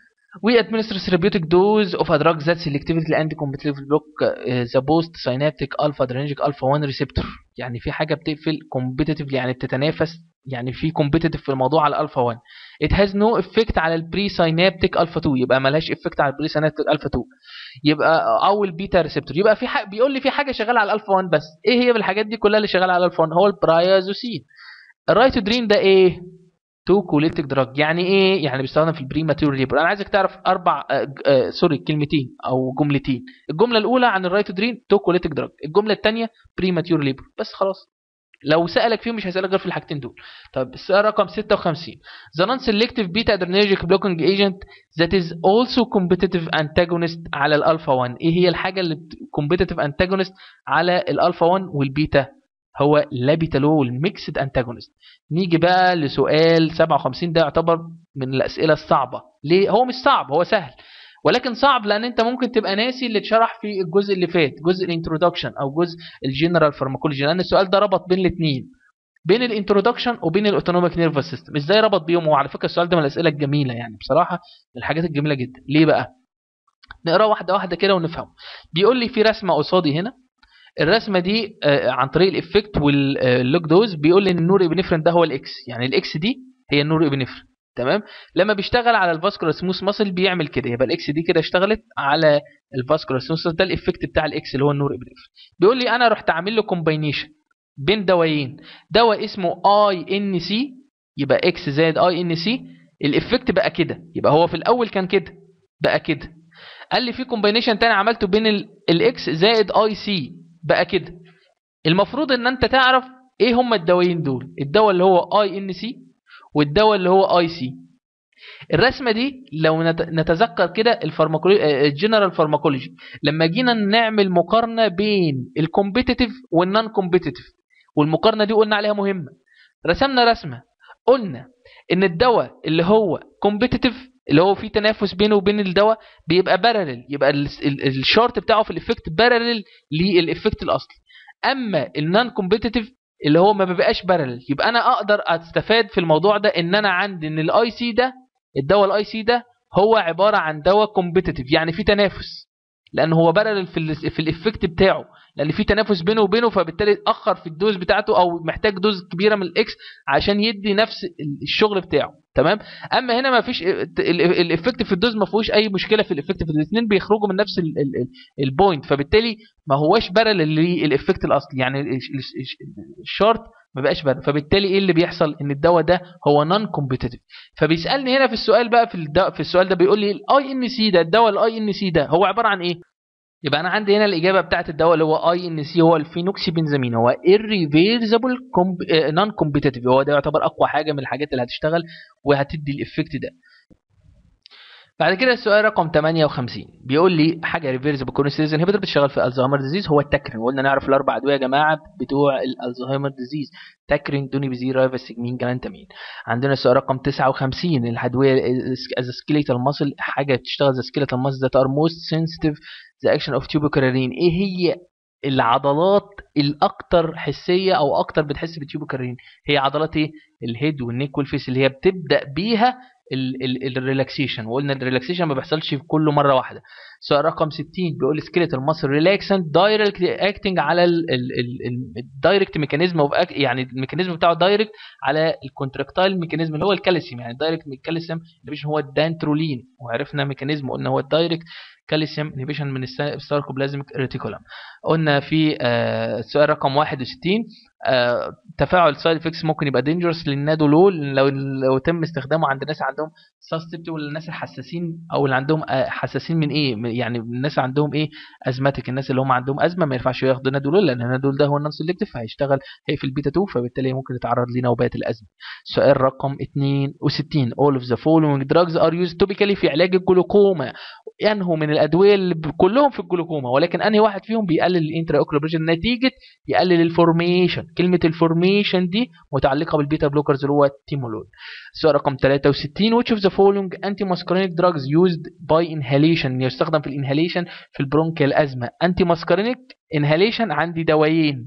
We administer therapeutic dose of a drug that selectively and competitively block uh, the post synaptic alpha adrenergic alpha 1 receptor يعني في حاجة بتقفل competitively يعني بتتنافس يعني في competitive في الموضوع على الالفا 1 it has no effect على البري سينابتيك الفا 2 يبقى ملهاش effect على البري سينابتيك الفا 2 يبقى او البيتا ريسبتور يبقى في حاجة بيقول لي في حاجة شغالة على الالفا 1 بس ايه هي بالحاجات دي كلها اللي شغالة على الالفا 1 هو البرايازوسين الرايتودرين ده ايه تو كوليتيك دراج يعني ايه يعني بيستخدم في البريماتور ليبر انا عايزك تعرف اربع آه آه سوري كلمتين او جملتين الجمله الاولى عن الرايتودرين تو كوليتيك دراج الجمله الثانيه بريماتور ليبر بس خلاص لو سالك فيهم مش هيسالك غير في الحاجتين دول طب السؤال رقم 56 the non selective beta adrenergic blocking agent that is also competitive antagonist على الالفا 1 ايه هي الحاجه اللي competitive antagonist على الالفا 1 والبيتا هو لابيتالول ميكسد انتاجونست نيجي بقى لسؤال 57 ده يعتبر من الاسئله الصعبه ليه هو مش صعب هو سهل ولكن صعب لان انت ممكن تبقى ناسي اللي اتشرح في الجزء اللي فات جزء الانترودكشن او جزء الجنرال فارماكولوجي لان السؤال ده ربط بين الاثنين بين الانترودكشن وبين الاوتونوميك نيرفس سيستم ازاي ربط بيهم وعلى فكره السؤال ده من الاسئله الجميله يعني بصراحه من الحاجات الجميله جدا ليه بقى نقراه واحده واحده كده ونفهمه بيقول لي في رسمه قصادي هنا الرسمه دي عن طريق الافكت واللوك دوز بيقول لي ان النور ابنفرين ده هو الاكس يعني الاكس دي هي النور ابنفرين تمام لما بيشتغل على الفاسكولار سموث ماسل بيعمل كده يبقى الاكس دي كده اشتغلت على الفاسكولار سموث ده الافكت بتاع الاكس اللي هو النور ابنفرين بيقول لي انا رحت عامل له كومباينيشن بين دوايين دواء اسمه اي ان سي يبقى اكس زائد اي ان سي الافكت بقى كده يبقى هو في الاول كان كده بقى كده قال لي في كومباينيشن تاني عملته بين الاكس زائد اي سي بقى كده المفروض ان انت تعرف ايه هما الدوايين دول الدواء اللي هو اي ان سي والدواء اللي هو اي سي الرسمه دي لو نتذكر كده الفارماكولوجي الجنرال فارماكولوجي لما جينا نعمل مقارنه بين الكومبيتيتيف والنون كومبيتيتيف والمقارنه دي قلنا عليها مهمه رسمنا رسمه قلنا ان الدواء اللي هو كومبيتيتيف اللي هو فيه تنافس بينه وبين الدواء بيبقى بارلل يبقى الشارت بتاعه في الافكت بارلل للافكت الاصلي اما النون كومبيتيتيف اللي هو ما بيبقاش بارلل يبقى انا اقدر استفاد في الموضوع ده ان انا عندي ان الاي سي ده الدواء الاي سي ده هو عباره عن دواء كومبيتيتيف يعني في تنافس لان هو بارلل في ال في الافكت بتاعه لان في تنافس بينه وبينه فبالتالي اتاخر في الدوز بتاعته او محتاج دوز كبيره من الاكس عشان يدي نفس الشغل بتاعه تمام اما هنا ما فيش الافكت في الدوز ما فيهوش اي مشكله في الافكت في الاثنين بيخرجوا من نفس البوينت فبالتالي ما هواش بارلل للافكت الاصلي يعني الشارت ما بقاش بارلل فبالتالي ايه اللي بيحصل ان الدواء ده هو نون كومبيتيتيف فبيسالني هنا في السؤال بقى في الدواء في السؤال ده بيقول لي الاي ان سي ده الدواء الاي ان سي ده هو عباره عن ايه يبقى انا عندي هنا الاجابه بتاعه الدواء اللي هو اي ان سي هو الفينوكسي بنزامين هو irreversible نون كومبيتيتيف هو ده يعتبر اقوى حاجه من الحاجات اللي هتشتغل وهتدي الافكت ده بعد كده السؤال رقم 58 بيقول لي حاجه ريفيرسبل كورنيسيز انهبيتور بتشتغل في الزهايمر ديزيز هو التكرين وقلنا نعرف الاربع ادويه يا جماعه بتوع الالزهايمر ديزيز تكرين دونيبيزير رايفاسيجمين جلانتامين عندنا السؤال رقم 59 الادويه از سكيليتال ماسل حاجه بتشتغل زي سكيليتال ماسل ذات ار موست سنسيتيف ذا اكشن اوف تيوبوكارين ايه هي العضلات الاكثر حسيه او اكتر بتحس بالتيوبوكارين هي عضلات ايه الهيد والنيك والفيس اللي هي بتبدا بيها الريلاكسيشن وقلنا الريلاكسيشن ما بيحصلش في كل مره واحده سؤال رقم 60 بيقول سكيلتال ماسل ريلاكسنت دايركت اكتنج على الدايركت ميكانيزم اوف يعني الميكانيزم بتاعه دايركت على الكونتراكتايل ميكانيزم اللي هو الكالسيوم يعني الدايركت كالسيوم مش هو الدانترولين وعرفنا ميكانيزم قلنا هو الدايركت كالسيوم انهبيشن من الساركوبلازميك ريتيكولم قلنا في آه سؤال رقم 61 آه تفاعل سايد افكتس ممكن يبقى دينجرس للنادولول لو لو تم استخدامه عند ناس عندهم ساستبتبل الناس الحساسين او اللي عندهم آه حساسين من ايه يعني الناس عندهم ايه ازماتيك الناس اللي هم عندهم ازمه ما ينفعش ياخدوا نادولول لان النادول ده هو النون سيلكتيف فهيشتغل هيقفل بيتا 2 فبالتالي ممكن يتعرض لنوبات الازمه سؤال رقم 62 all of the following drugs are used topically في علاج الجلوكوما ينهوا من الادويه اللي كلهم في الجلوكوما ولكن انهي واحد فيهم بيقلل الانترا اوكلر نتيجه يقلل الفورميشن كلمه الفورميشن دي متعلقه بالبيتا بلوكرز اللي هو التيمولول السؤال رقم 63 which of the following anti-muscarinic drugs used by inhalation يستخدم في الانهاليشن في البرونكيال ازمه انتي ماسكارينيك انهاليشن عندي دوايين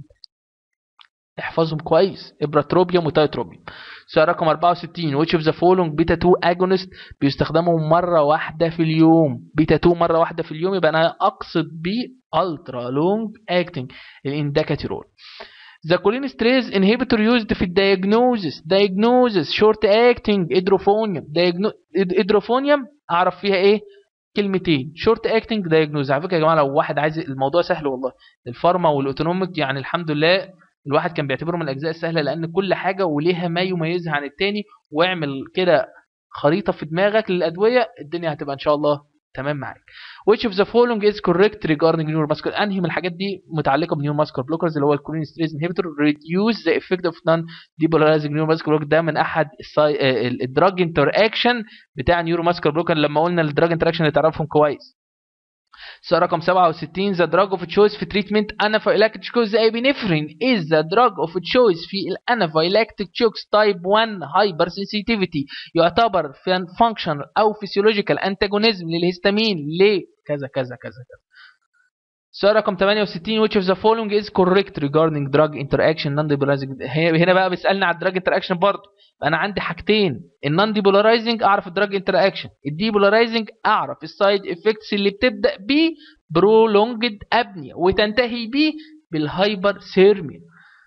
احفظهم كويس ابراتروبيوم وتايتروبيوم سؤال رقم 64 which of the following بيتا 2 agonist بيستخدموا مرة واحدة في اليوم بيتا 2 مرة واحدة في اليوم يبقى أنا أقصد بيه ultra long acting الاندكاتيرول The cholinesterase inhibitor used في الدياجنوزس diagnosis short acting idrophonium idrophonium أعرف فيها إيه كلمتين شورت اكتنج دايجنوز على فكره يا جماعه لو واحد عايز الموضوع سهل والله الفارما والاوتونوميك يعني الحمد لله الواحد كان بيعتبره من الاجزاء السهله لان كل حاجه وليها ما يميزها عن التاني واعمل كده خريطه في دماغك للادويه الدنيا هتبقى ان شاء الله تمام معاك which of the following is correct regarding neuromuscular انهي من الحاجات دي متعلقه بالنيوروماسكولار بلوكرز اللي هو الكولينستريز انهبيتور reduce the effect of non depolarizing neuromuscular block ده من احد الدراج انتر اكشن بتاع نيوروماسكولار بلوكر لما قلنا الدراج انتر اكشن اللي تعرفهم كويس سؤال رقم 67 the drug of choice في treatment anaphylactic choice epinephrine is the drug of choice في الانافيلاكتيك choice type 1 hypersensitivity يعتبر functional او physiological antagonism للهستامين ليه كذا كذا كذا كذا سؤال رقم 68 which of the following is correct regarding drug interaction non depolarizing هنا بقى بيسالنا على الدراج interaction برضه انا عندي حاجتين النون ديبولارايزنج اعرف الدراج انتراكشن الديبولارايزنج اعرف السايد افكتس اللي بتبدا بيه برولونجد ابنيا وتنتهي بيه بالهايبر ثيرميا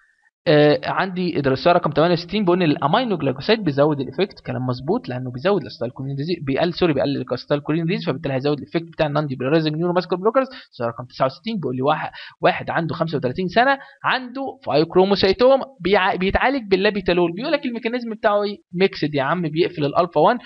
آه عندي الرساله رقم 68 بيقول ان الامينو جلايكوسايد بيزود الايفكت كلام مظبوط لانه بيزود الاستايلكولين ديزيز بيقلل سوري بيقلل الاستايلكولين ديزيز فبالتالي هيزود الايفكت بتاع النون ديبولارايزنج نيورو ماسكولار بلوكرز الرساله رقم 69 بيقول لي واحد واحد عنده 35 سنه عنده فايوكروموسايتوم بيع... بيتعالج باللابيتالول بيقول لك الميكانيزم بتاعه ايه ميكسد يا عم بيقفل الالفا 1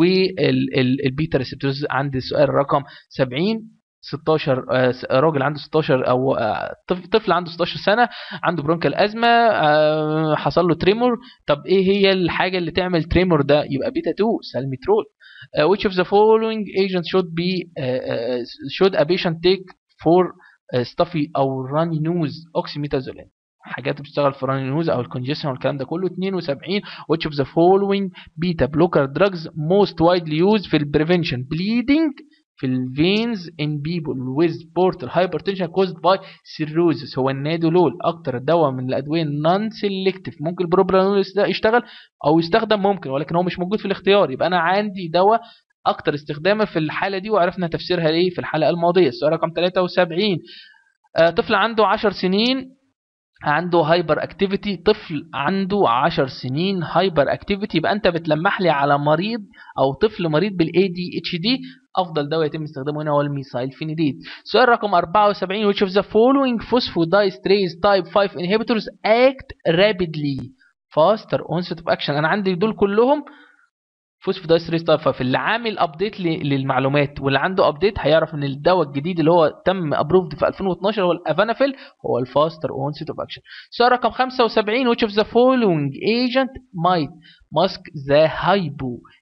والبيتا ريسبتورز عندي السؤال رقم 70 16 راجل عنده 16 او طفل عنده 16 سنه عنده برونكال ازمه حصل له تريمور طب ايه هي الحاجه اللي تعمل تريمور ده يبقى بيتا 2 سالميترول which of the following agents should be should a patient take for stuffy او runny nose oxymetazoline حاجات بتشتغل في راني نوز او الكونجيشن والكلام ده كله 72 which of the following beta blocker drugs most widely used في البريفنشن bleeding في الفينز in people with portal hypertension caused by cirrhosis هو النادولول اكتر دواء من الادويه non selective ممكن البروبرانول يشتغل او يستخدم ممكن ولكن هو مش موجود في الاختيار يبقى انا عندي دواء اكتر استخداما في الحاله دي وعرفنا تفسيرها ايه في الحلقه الماضيه السؤال رقم 73 آه طفل عنده 10 سنين عنده هايبر اكتيفيتي طفل عنده 10 سنين هايبر اكتيفيتي يبقى انت بتلمح لي على مريض او طفل مريض بالاي دي اتش دي افضل دواء يتم استخدامه هنا هو الميثايل فينيديد سؤال رقم 74 which of the following phosphodiesterase type 5 inhibitors act rapidly faster onset of action انا عندي دول كلهم فوسفودايستريس تايب 5 اللي عامل ابديت للمعلومات واللي عنده ابديت هيعرف ان الدواء الجديد اللي هو تم ابروفد في 2012 هو الافانافيل هو الفاستر اونست اوف اكشن سؤال رقم 75 which of the following agent might mask the hypo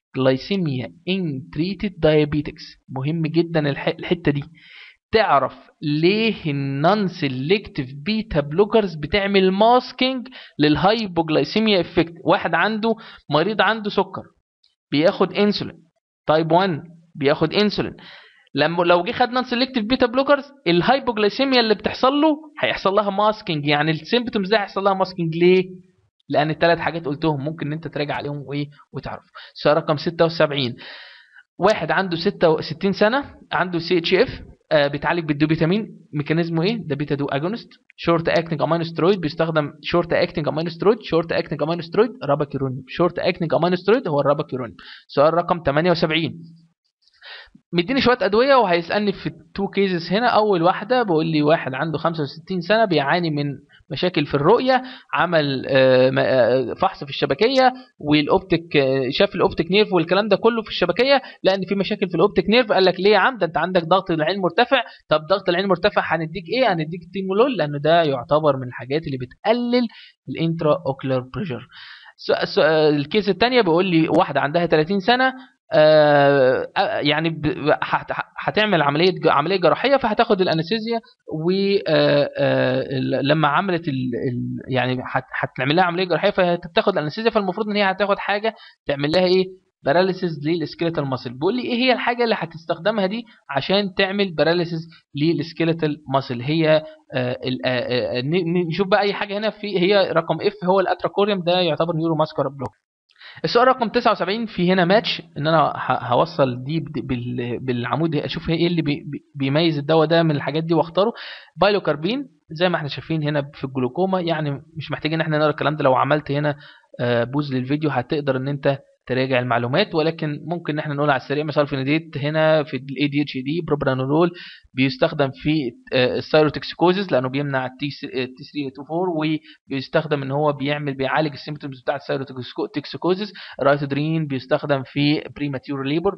glycemia in treated diabetics مهم جدا الح- الحته دي تعرف ليه النون سيلكتيف بيتا بلوكرز بتعمل ماسكينج للهايبوجلايسيميا افكت واحد عنده مريض عنده سكر بياخد انسولين تايب 1 بياخد انسولين لما لو جه خد نون سيلكتيف بيتا بلوكرز الهايبوجلايسيميا اللي بتحصل له هيحصل لها ماسكينج يعني السيمبتومز ده هيحصل لها ماسكينج ليه؟ لان الثلاث حاجات قلتهم ممكن ان انت تراجع عليهم وايه وتعرف سؤال رقم 76 واحد عنده 66 سنه عنده سي اتش اف بيتعالج بالدوبيتامين ميكانيزمه ايه ده بيتا دو اجونست شورت اكتنج امينو سترويد بيستخدم شورت اكتنج امينو سترويد شورت اكتنج امينو سترويد راباكيرونيوم شورت اكتنج امينو سترويد هو الراباكيرونيوم سؤال رقم 78 مديني شويه ادويه وهيسالني في التو كيزز هنا اول واحده بيقول لي واحد عنده 65 سنه بيعاني من مشاكل في الرؤيه عمل آه، م- آه، فحص في الشبكيه والاوبتيك آه، شاف الاوبتيك نيرف والكلام ده كله في الشبكيه لان في مشاكل في الاوبتيك نيرف قال لك ليه يا عم ده انت عندك ضغط العين مرتفع طب ضغط العين مرتفع هنديك ايه هنديك تيمولول لانه ده يعتبر من الحاجات اللي بتقلل الانترا اوكلر بريشر الكيس الثانيه بيقول لي واحده عندها 30 سنه آه، آه، يعني ب- هت- هتعمل عمليه عمليه جراحيه فهتاخد الانستيزيا ولما عملت ال ال يعني هت- هتعمل لها عمليه جراحيه فهتاخد الانستيزيا فالمفروض ان هي هتاخد حاجه تعمل لها ايه باراليسيس للسكيلتال ماسل بيقول لي ايه هي الحاجه اللي هتستخدمها دي عشان تعمل باراليسيس للسكيلتال ماسل هي آه، ال- آه، آه، ن- نشوف بقى اي حاجه هنا في هي رقم اف هو الاتراكوريوم ده يعتبر نيورو ماسكولار بلوك السؤال رقم 79 في هنا ماتش ان انا ه- هوصل دي بد- بال- بالعمود اشوف ايه اللي بي- بي- بيميز الدواء ده من الحاجات دي واختاره بايلوكاربين زي ما احنا شايفين هنا في الجلوكوما يعني مش محتاجين ان احنا نقرا الكلام ده لو عملت هنا آه، بوز للفيديو هتقدر ان انت تراجع المعلومات ولكن ممكن ان احنا نقول على السريع مثلا فينيديت هنا في الاي دي اتش دي بروبرانولول بيستخدم في آه، السيروتوكسيكوزيس لانه بيمنع التي 3 وبيستخدم ان هو بيعمل بيعالج السيمبتومز بتاعه السيروتوكسيكوزيس رايتودرين بيستخدم في بريماتيور ليبر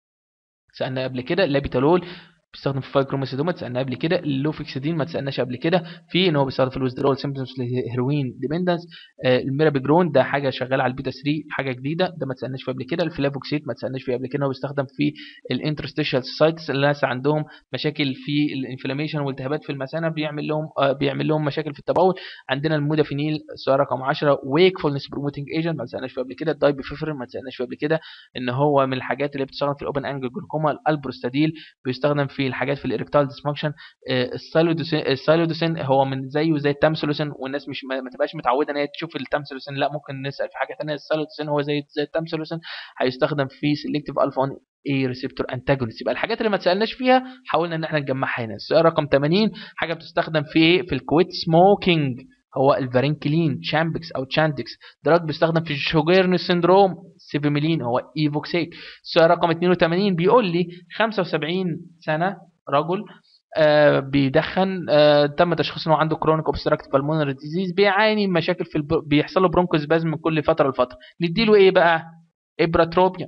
سالنا قبل كده لابيتالول بيستخدم في فايكروميسيدوما اتسالنا قبل كده اللوفيكسيدين ما اتسالناش قبل كده في ان هو بيستخدم في الويزدرول سيمبتومز الهيروين ديبندنس الميرابيجرون ده حاجه شغاله على البيتا 3 حاجه جديده ده ما اتسالناش فيه قبل كده الفلافوكسيت ما اتسالناش فيه قبل كده هو بيستخدم في الانترستيشال سايتس الناس عندهم مشاكل في الانفلاميشن والالتهابات في المثانه بيعمل لهم آه، بيعمل لهم مشاكل في التبول عندنا المودافينيل سؤال رقم 10 ويكفولنس بروموتنج ايجنت ما اتسالناش فيه قبل كده الدايبيفيفرين ما اتسالناش فيه قبل كده ان هو من الحاجات اللي بتستخدم في الاوبن انجل جلوكوما الالبروستاديل بيستخدم في الحاجات في الاريكتال ديسفانكشن السايلودوسين السايلودوسين هو من زيه زي التامسلوسين والناس مش ما ما تبقاش متعوده ان هي تشوف التامسلوسين لا ممكن نسال في حاجه ثانيه السايلودوسين هو زي زي التامسلوسين هيستخدم في سيلكتيف الفا 1 اي ريسبتور انتاجونست يبقى الحاجات اللي ما اتسالناش فيها حاولنا ان احنا نجمعها هنا السؤال رقم 80 حاجه بتستخدم في ايه في الكويت سموكينج هو الفارينكلين شامبكس او تشاندكس دراج بيستخدم في الشوجيرن سيندروم سيفيميلين هو ايفوكسيك السؤال رقم 82 بيقول لي 75 سنه رجل آه بيدخن آه تم تشخيصه انه عنده كرونيك اوبستراكتيف بالمونري ديزيز بيعاني من مشاكل في الب... بيحصل له برونكوسبازم من كل فتره لفتره نديله ايه بقى ابراتروبيا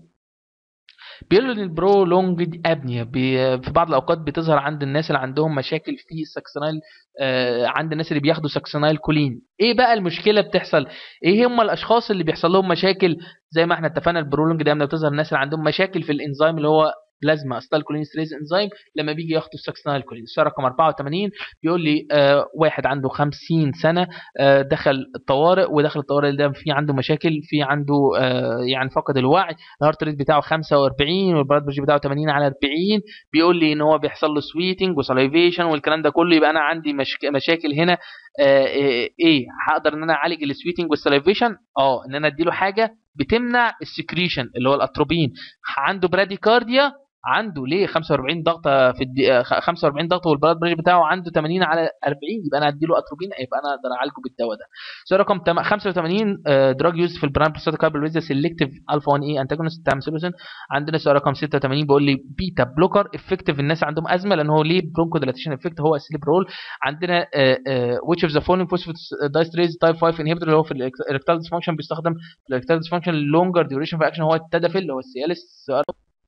بيقول ان البرولونج ابنيا بي في بعض الاوقات بتظهر عند الناس اللي عندهم مشاكل في السكسنايل آه عند الناس اللي بياخدوا سكسنايل كولين ايه بقى المشكله بتحصل ايه هم الاشخاص اللي بيحصل لهم مشاكل زي ما احنا اتفقنا البرولونج دايما بتظهر الناس اللي عندهم مشاكل في الانزيم اللي هو بلازما استال كولينستريز انزيم لما بيجي ياخدوا السكسنايل كولين السؤال رقم 84 بيقول لي آه واحد عنده 50 سنه آه دخل الطوارئ ودخل الطوارئ ده في عنده مشاكل في عنده آه يعني فقد الوعي الهارت ريت بتاعه 45 والبلاد بريشر بتاعه 80 على 40 بيقول لي ان هو بيحصل له سويتنج وسلايفيشن والكلام ده كله يبقى انا عندي مشك... مشاكل هنا آه ايه هقدر ان انا اعالج السويتنج والسلايفيشن اه ان انا اديله حاجه بتمنع السكريشن اللي هو الاتروبين عنده براديكارديا عنده ليه 45 ضغطه في الدي... 45 ضغط والبلاد بريشر بتاعه عنده 80 على 40 يبقى انا اديله اتروبين يبقى انا اقدر اعالجه بالدواء ده. سؤال رقم 85 دراج يوز في البراين بروستاتيكال سيلكتيف الفا 1 اي انتاجونست تامسيلوسين عندنا سؤال رقم 86 بيقول لي بيتا بلوكر افكتيف الناس عندهم ازمه لان هو ليه برونكو ديلاتيشن افكت هو السليبرول عندنا ويتش اوف ذا فولينج فوسفات دايستريز تايب 5 انهبيتور اللي هو في الاركتال ديسفانكشن بيستخدم في الاركتال ديسفانكشن لونجر ديوريشن في اكشن هو التدافل اللي هو السيالس سؤال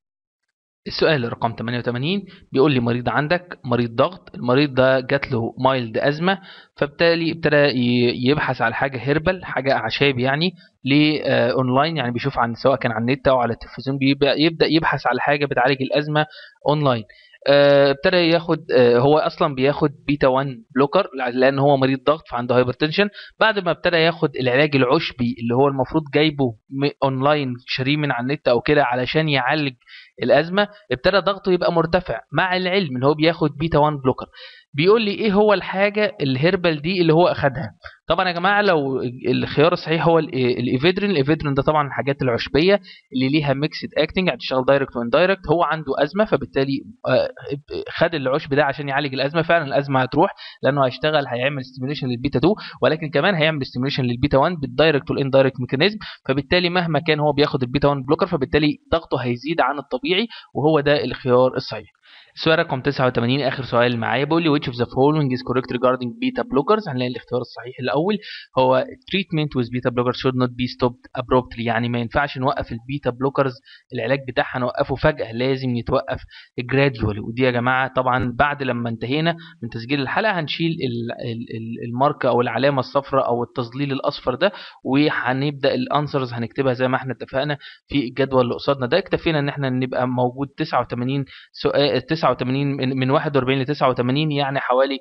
السؤال رقم 88 بيقول لي مريض عندك مريض ضغط المريض ده جات له مايلد ازمه فبالتالي ابتدى يبحث على حاجه هيربل حاجه اعشاب يعني لاونلاين يعني بيشوف عن سواء كان على النت او على التلفزيون بيبقى يبدا يبحث على حاجه بتعالج الازمه اونلاين آه، ابتدى ياخد آه، هو اصلا بياخد بيتا 1 بلوكر لان هو مريض ضغط فعنده هايبرتنشن بعد ما ابتدى ياخد العلاج العشبي اللي هو المفروض جايبه م- اونلاين شاريه من على النت او كده علشان يعالج الازمه ابتدى ضغطه يبقى مرتفع مع العلم ان هو بياخد بيتا 1 بلوكر بيقول لي ايه هو الحاجه الهيربال دي اللي هو اخدها طبعا يا جماعه لو الخيار الصحيح هو ال- الايفيدرين الايفيدرين ده طبعا الحاجات العشبيه اللي ليها ميكسد اكتنج هتشتغل دايركت وان دايركت هو عنده ازمه فبالتالي آه، خد العشب ده عشان يعالج الازمه فعلا الازمه هتروح لانه هيشتغل هيعمل ستيميوليشن للبيتا 2 ولكن كمان هيعمل ستيميوليشن للبيتا 1 بالدايركت والاندايركت ميكانيزم فبالتالي مهما كان هو بياخد البيتا 1 بلوكر فبالتالي ضغطه هيزيد عن الطبيعي وهو ده الخيار الصحيح السؤال رقم 89 اخر سؤال معايا بيقول لي which of the following is correct regarding beta blockers هنلاقي الاختيار الصحيح الاول هو treatment with beta blockers should not be stopped abruptly يعني ما ينفعش نوقف البيتا بلوكرز العلاج بتاعها نوقفه فجأة لازم يتوقف gradually ودي يا جماعة طبعا بعد لما انتهينا من تسجيل الحلقة هنشيل ال- ال- ال- الماركة او العلامة الصفراء او التظليل الاصفر ده وهنبدأ الانسرز هنكتبها زي ما احنا اتفقنا في الجدول اللي قصادنا ده اكتفينا ان احنا نبقى موجود 89 سؤال 89 من من 41 ل 89 يعني حوالي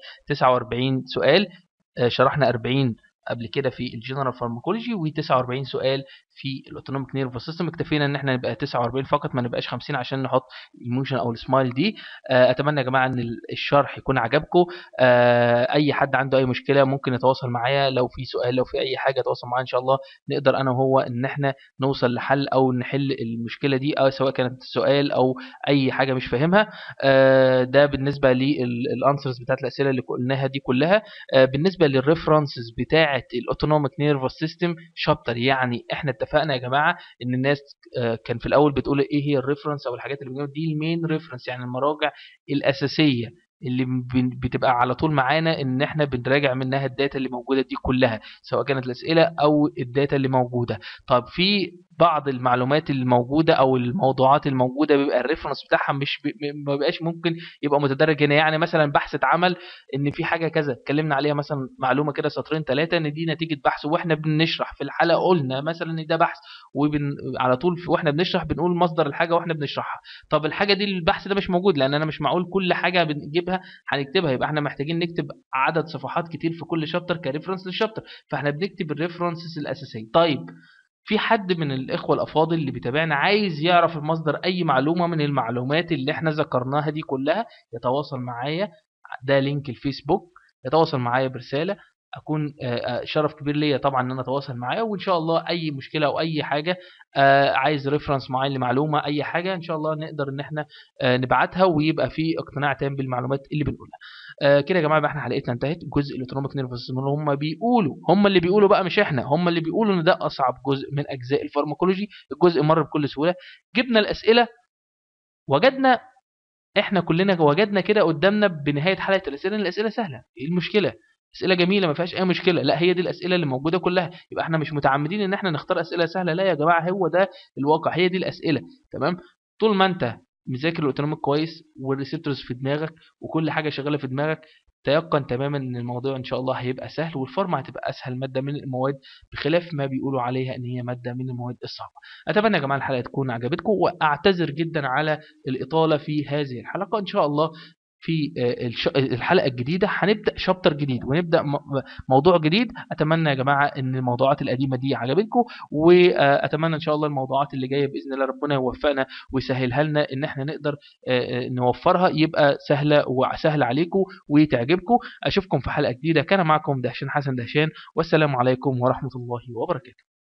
49 سؤال آه، شرحنا 40 قبل كده في الجنرال فارماكولوجي و49 سؤال في الاوتونوميك نيرفس سيستم اكتفينا ان احنا نبقى 49 فقط ما نبقاش 50 عشان نحط الايموشن او السمايل دي آه، اتمنى يا جماعه ان ال- الشرح يكون عجبكم آه، اي حد عنده اي مشكله ممكن يتواصل معايا لو في سؤال لو في اي حاجه تواصل معايا ان شاء الله نقدر انا وهو ان احنا نوصل لحل او نحل المشكله دي او سواء كانت سؤال او اي حاجه مش فاهمها آه، ده بالنسبه للانسرز بتاعت الاسئله اللي قلناها دي كلها آه، بالنسبه للريفرنسز بتاعه الاوتونوميك نيرفس سيستم شابتر يعني احنا اتفقنا يا جماعه ان الناس آه، كان في الاول بتقول ايه هي الريفرنس او الحاجات اللي بنقول دي المين ريفرنس يعني المراجع الاساسيه اللي بن- بتبقى على طول معانا ان احنا بنراجع منها الداتا اللي موجوده دي كلها سواء كانت الاسئله او الداتا اللي موجوده طب في بعض المعلومات الموجوده او الموضوعات الموجوده بيبقى الريفرنس بتاعها مش بي ما بيبقاش ممكن يبقى متدرج هنا يعني مثلا بحث اتعمل ان في حاجه كذا اتكلمنا عليها مثلا معلومه كده سطرين ثلاثه ان دي نتيجه بحث واحنا بنشرح في الحلقه قلنا مثلا ان ده بحث وبن على طول في- واحنا بنشرح بنقول مصدر الحاجه واحنا بنشرحها طب الحاجه دي البحث ده مش موجود لان انا مش معقول كل حاجه بنجيبها هنكتبها يبقى احنا محتاجين نكتب عدد صفحات كتير في كل شابتر كريفرنس للشابتر فاحنا بنكتب الريفرنسز الاساسيه طيب في حد من الاخوه الافاضل اللي بيتابعنا عايز يعرف المصدر اي معلومه من المعلومات اللي احنا ذكرناها دي كلها يتواصل معايا ده لينك الفيسبوك يتواصل معايا برساله اكون آه، آه، شرف كبير ليا طبعا ان انا اتواصل معاه وان شاء الله اي مشكله او اي حاجه آه، عايز ريفرنس معين لمعلومه اي حاجه ان شاء الله نقدر ان احنا آه، نبعتها ويبقى في اقتناع تام بالمعلومات اللي بنقولها آه، كده يا جماعه بقى احنا حلقتنا انتهت جزء الاوتونوميك نيرفس سيستم اللي هم بيقولوا هم اللي بيقولوا بقى مش احنا هم اللي بيقولوا ان ده اصعب جزء من اجزاء الفارماكولوجي الجزء مر بكل سهوله جبنا الاسئله وجدنا احنا كلنا وجدنا كده قدامنا بنهايه حلقه الاسئله ان الاسئله سهله ايه المشكله اسئله جميله ما فيهاش اي مشكله لا هي دي الاسئله اللي موجوده كلها يبقى احنا مش متعمدين ان احنا نختار اسئله سهله لا يا جماعه هو ده الواقع هي دي الاسئله تمام طول ما انت مذاكر الاوتونوميك كويس والريسبتورز في دماغك وكل حاجه شغاله في دماغك تيقن تماما ان الموضوع ان شاء الله هيبقى سهل والفارما هتبقى اسهل ماده من المواد بخلاف ما بيقولوا عليها ان هي ماده من المواد الصعبه اتمنى يا جماعه الحلقه تكون عجبتكم واعتذر جدا على الاطاله في هذه الحلقه ان شاء الله في آه، الش- الحلقه الجديده هنبدا شابتر جديد ونبدا م- موضوع جديد اتمنى يا جماعه ان الموضوعات القديمه دي عجبتكم واتمنى ان شاء الله الموضوعات اللي جايه باذن الله ربنا يوفقنا ويسهلها لنا ان احنا نقدر آه، آه، نوفرها يبقى سهله وسهله عليكم وتعجبكم اشوفكم في حلقه جديده كان معكم دهشان حسن دهشان والسلام عليكم ورحمه الله وبركاته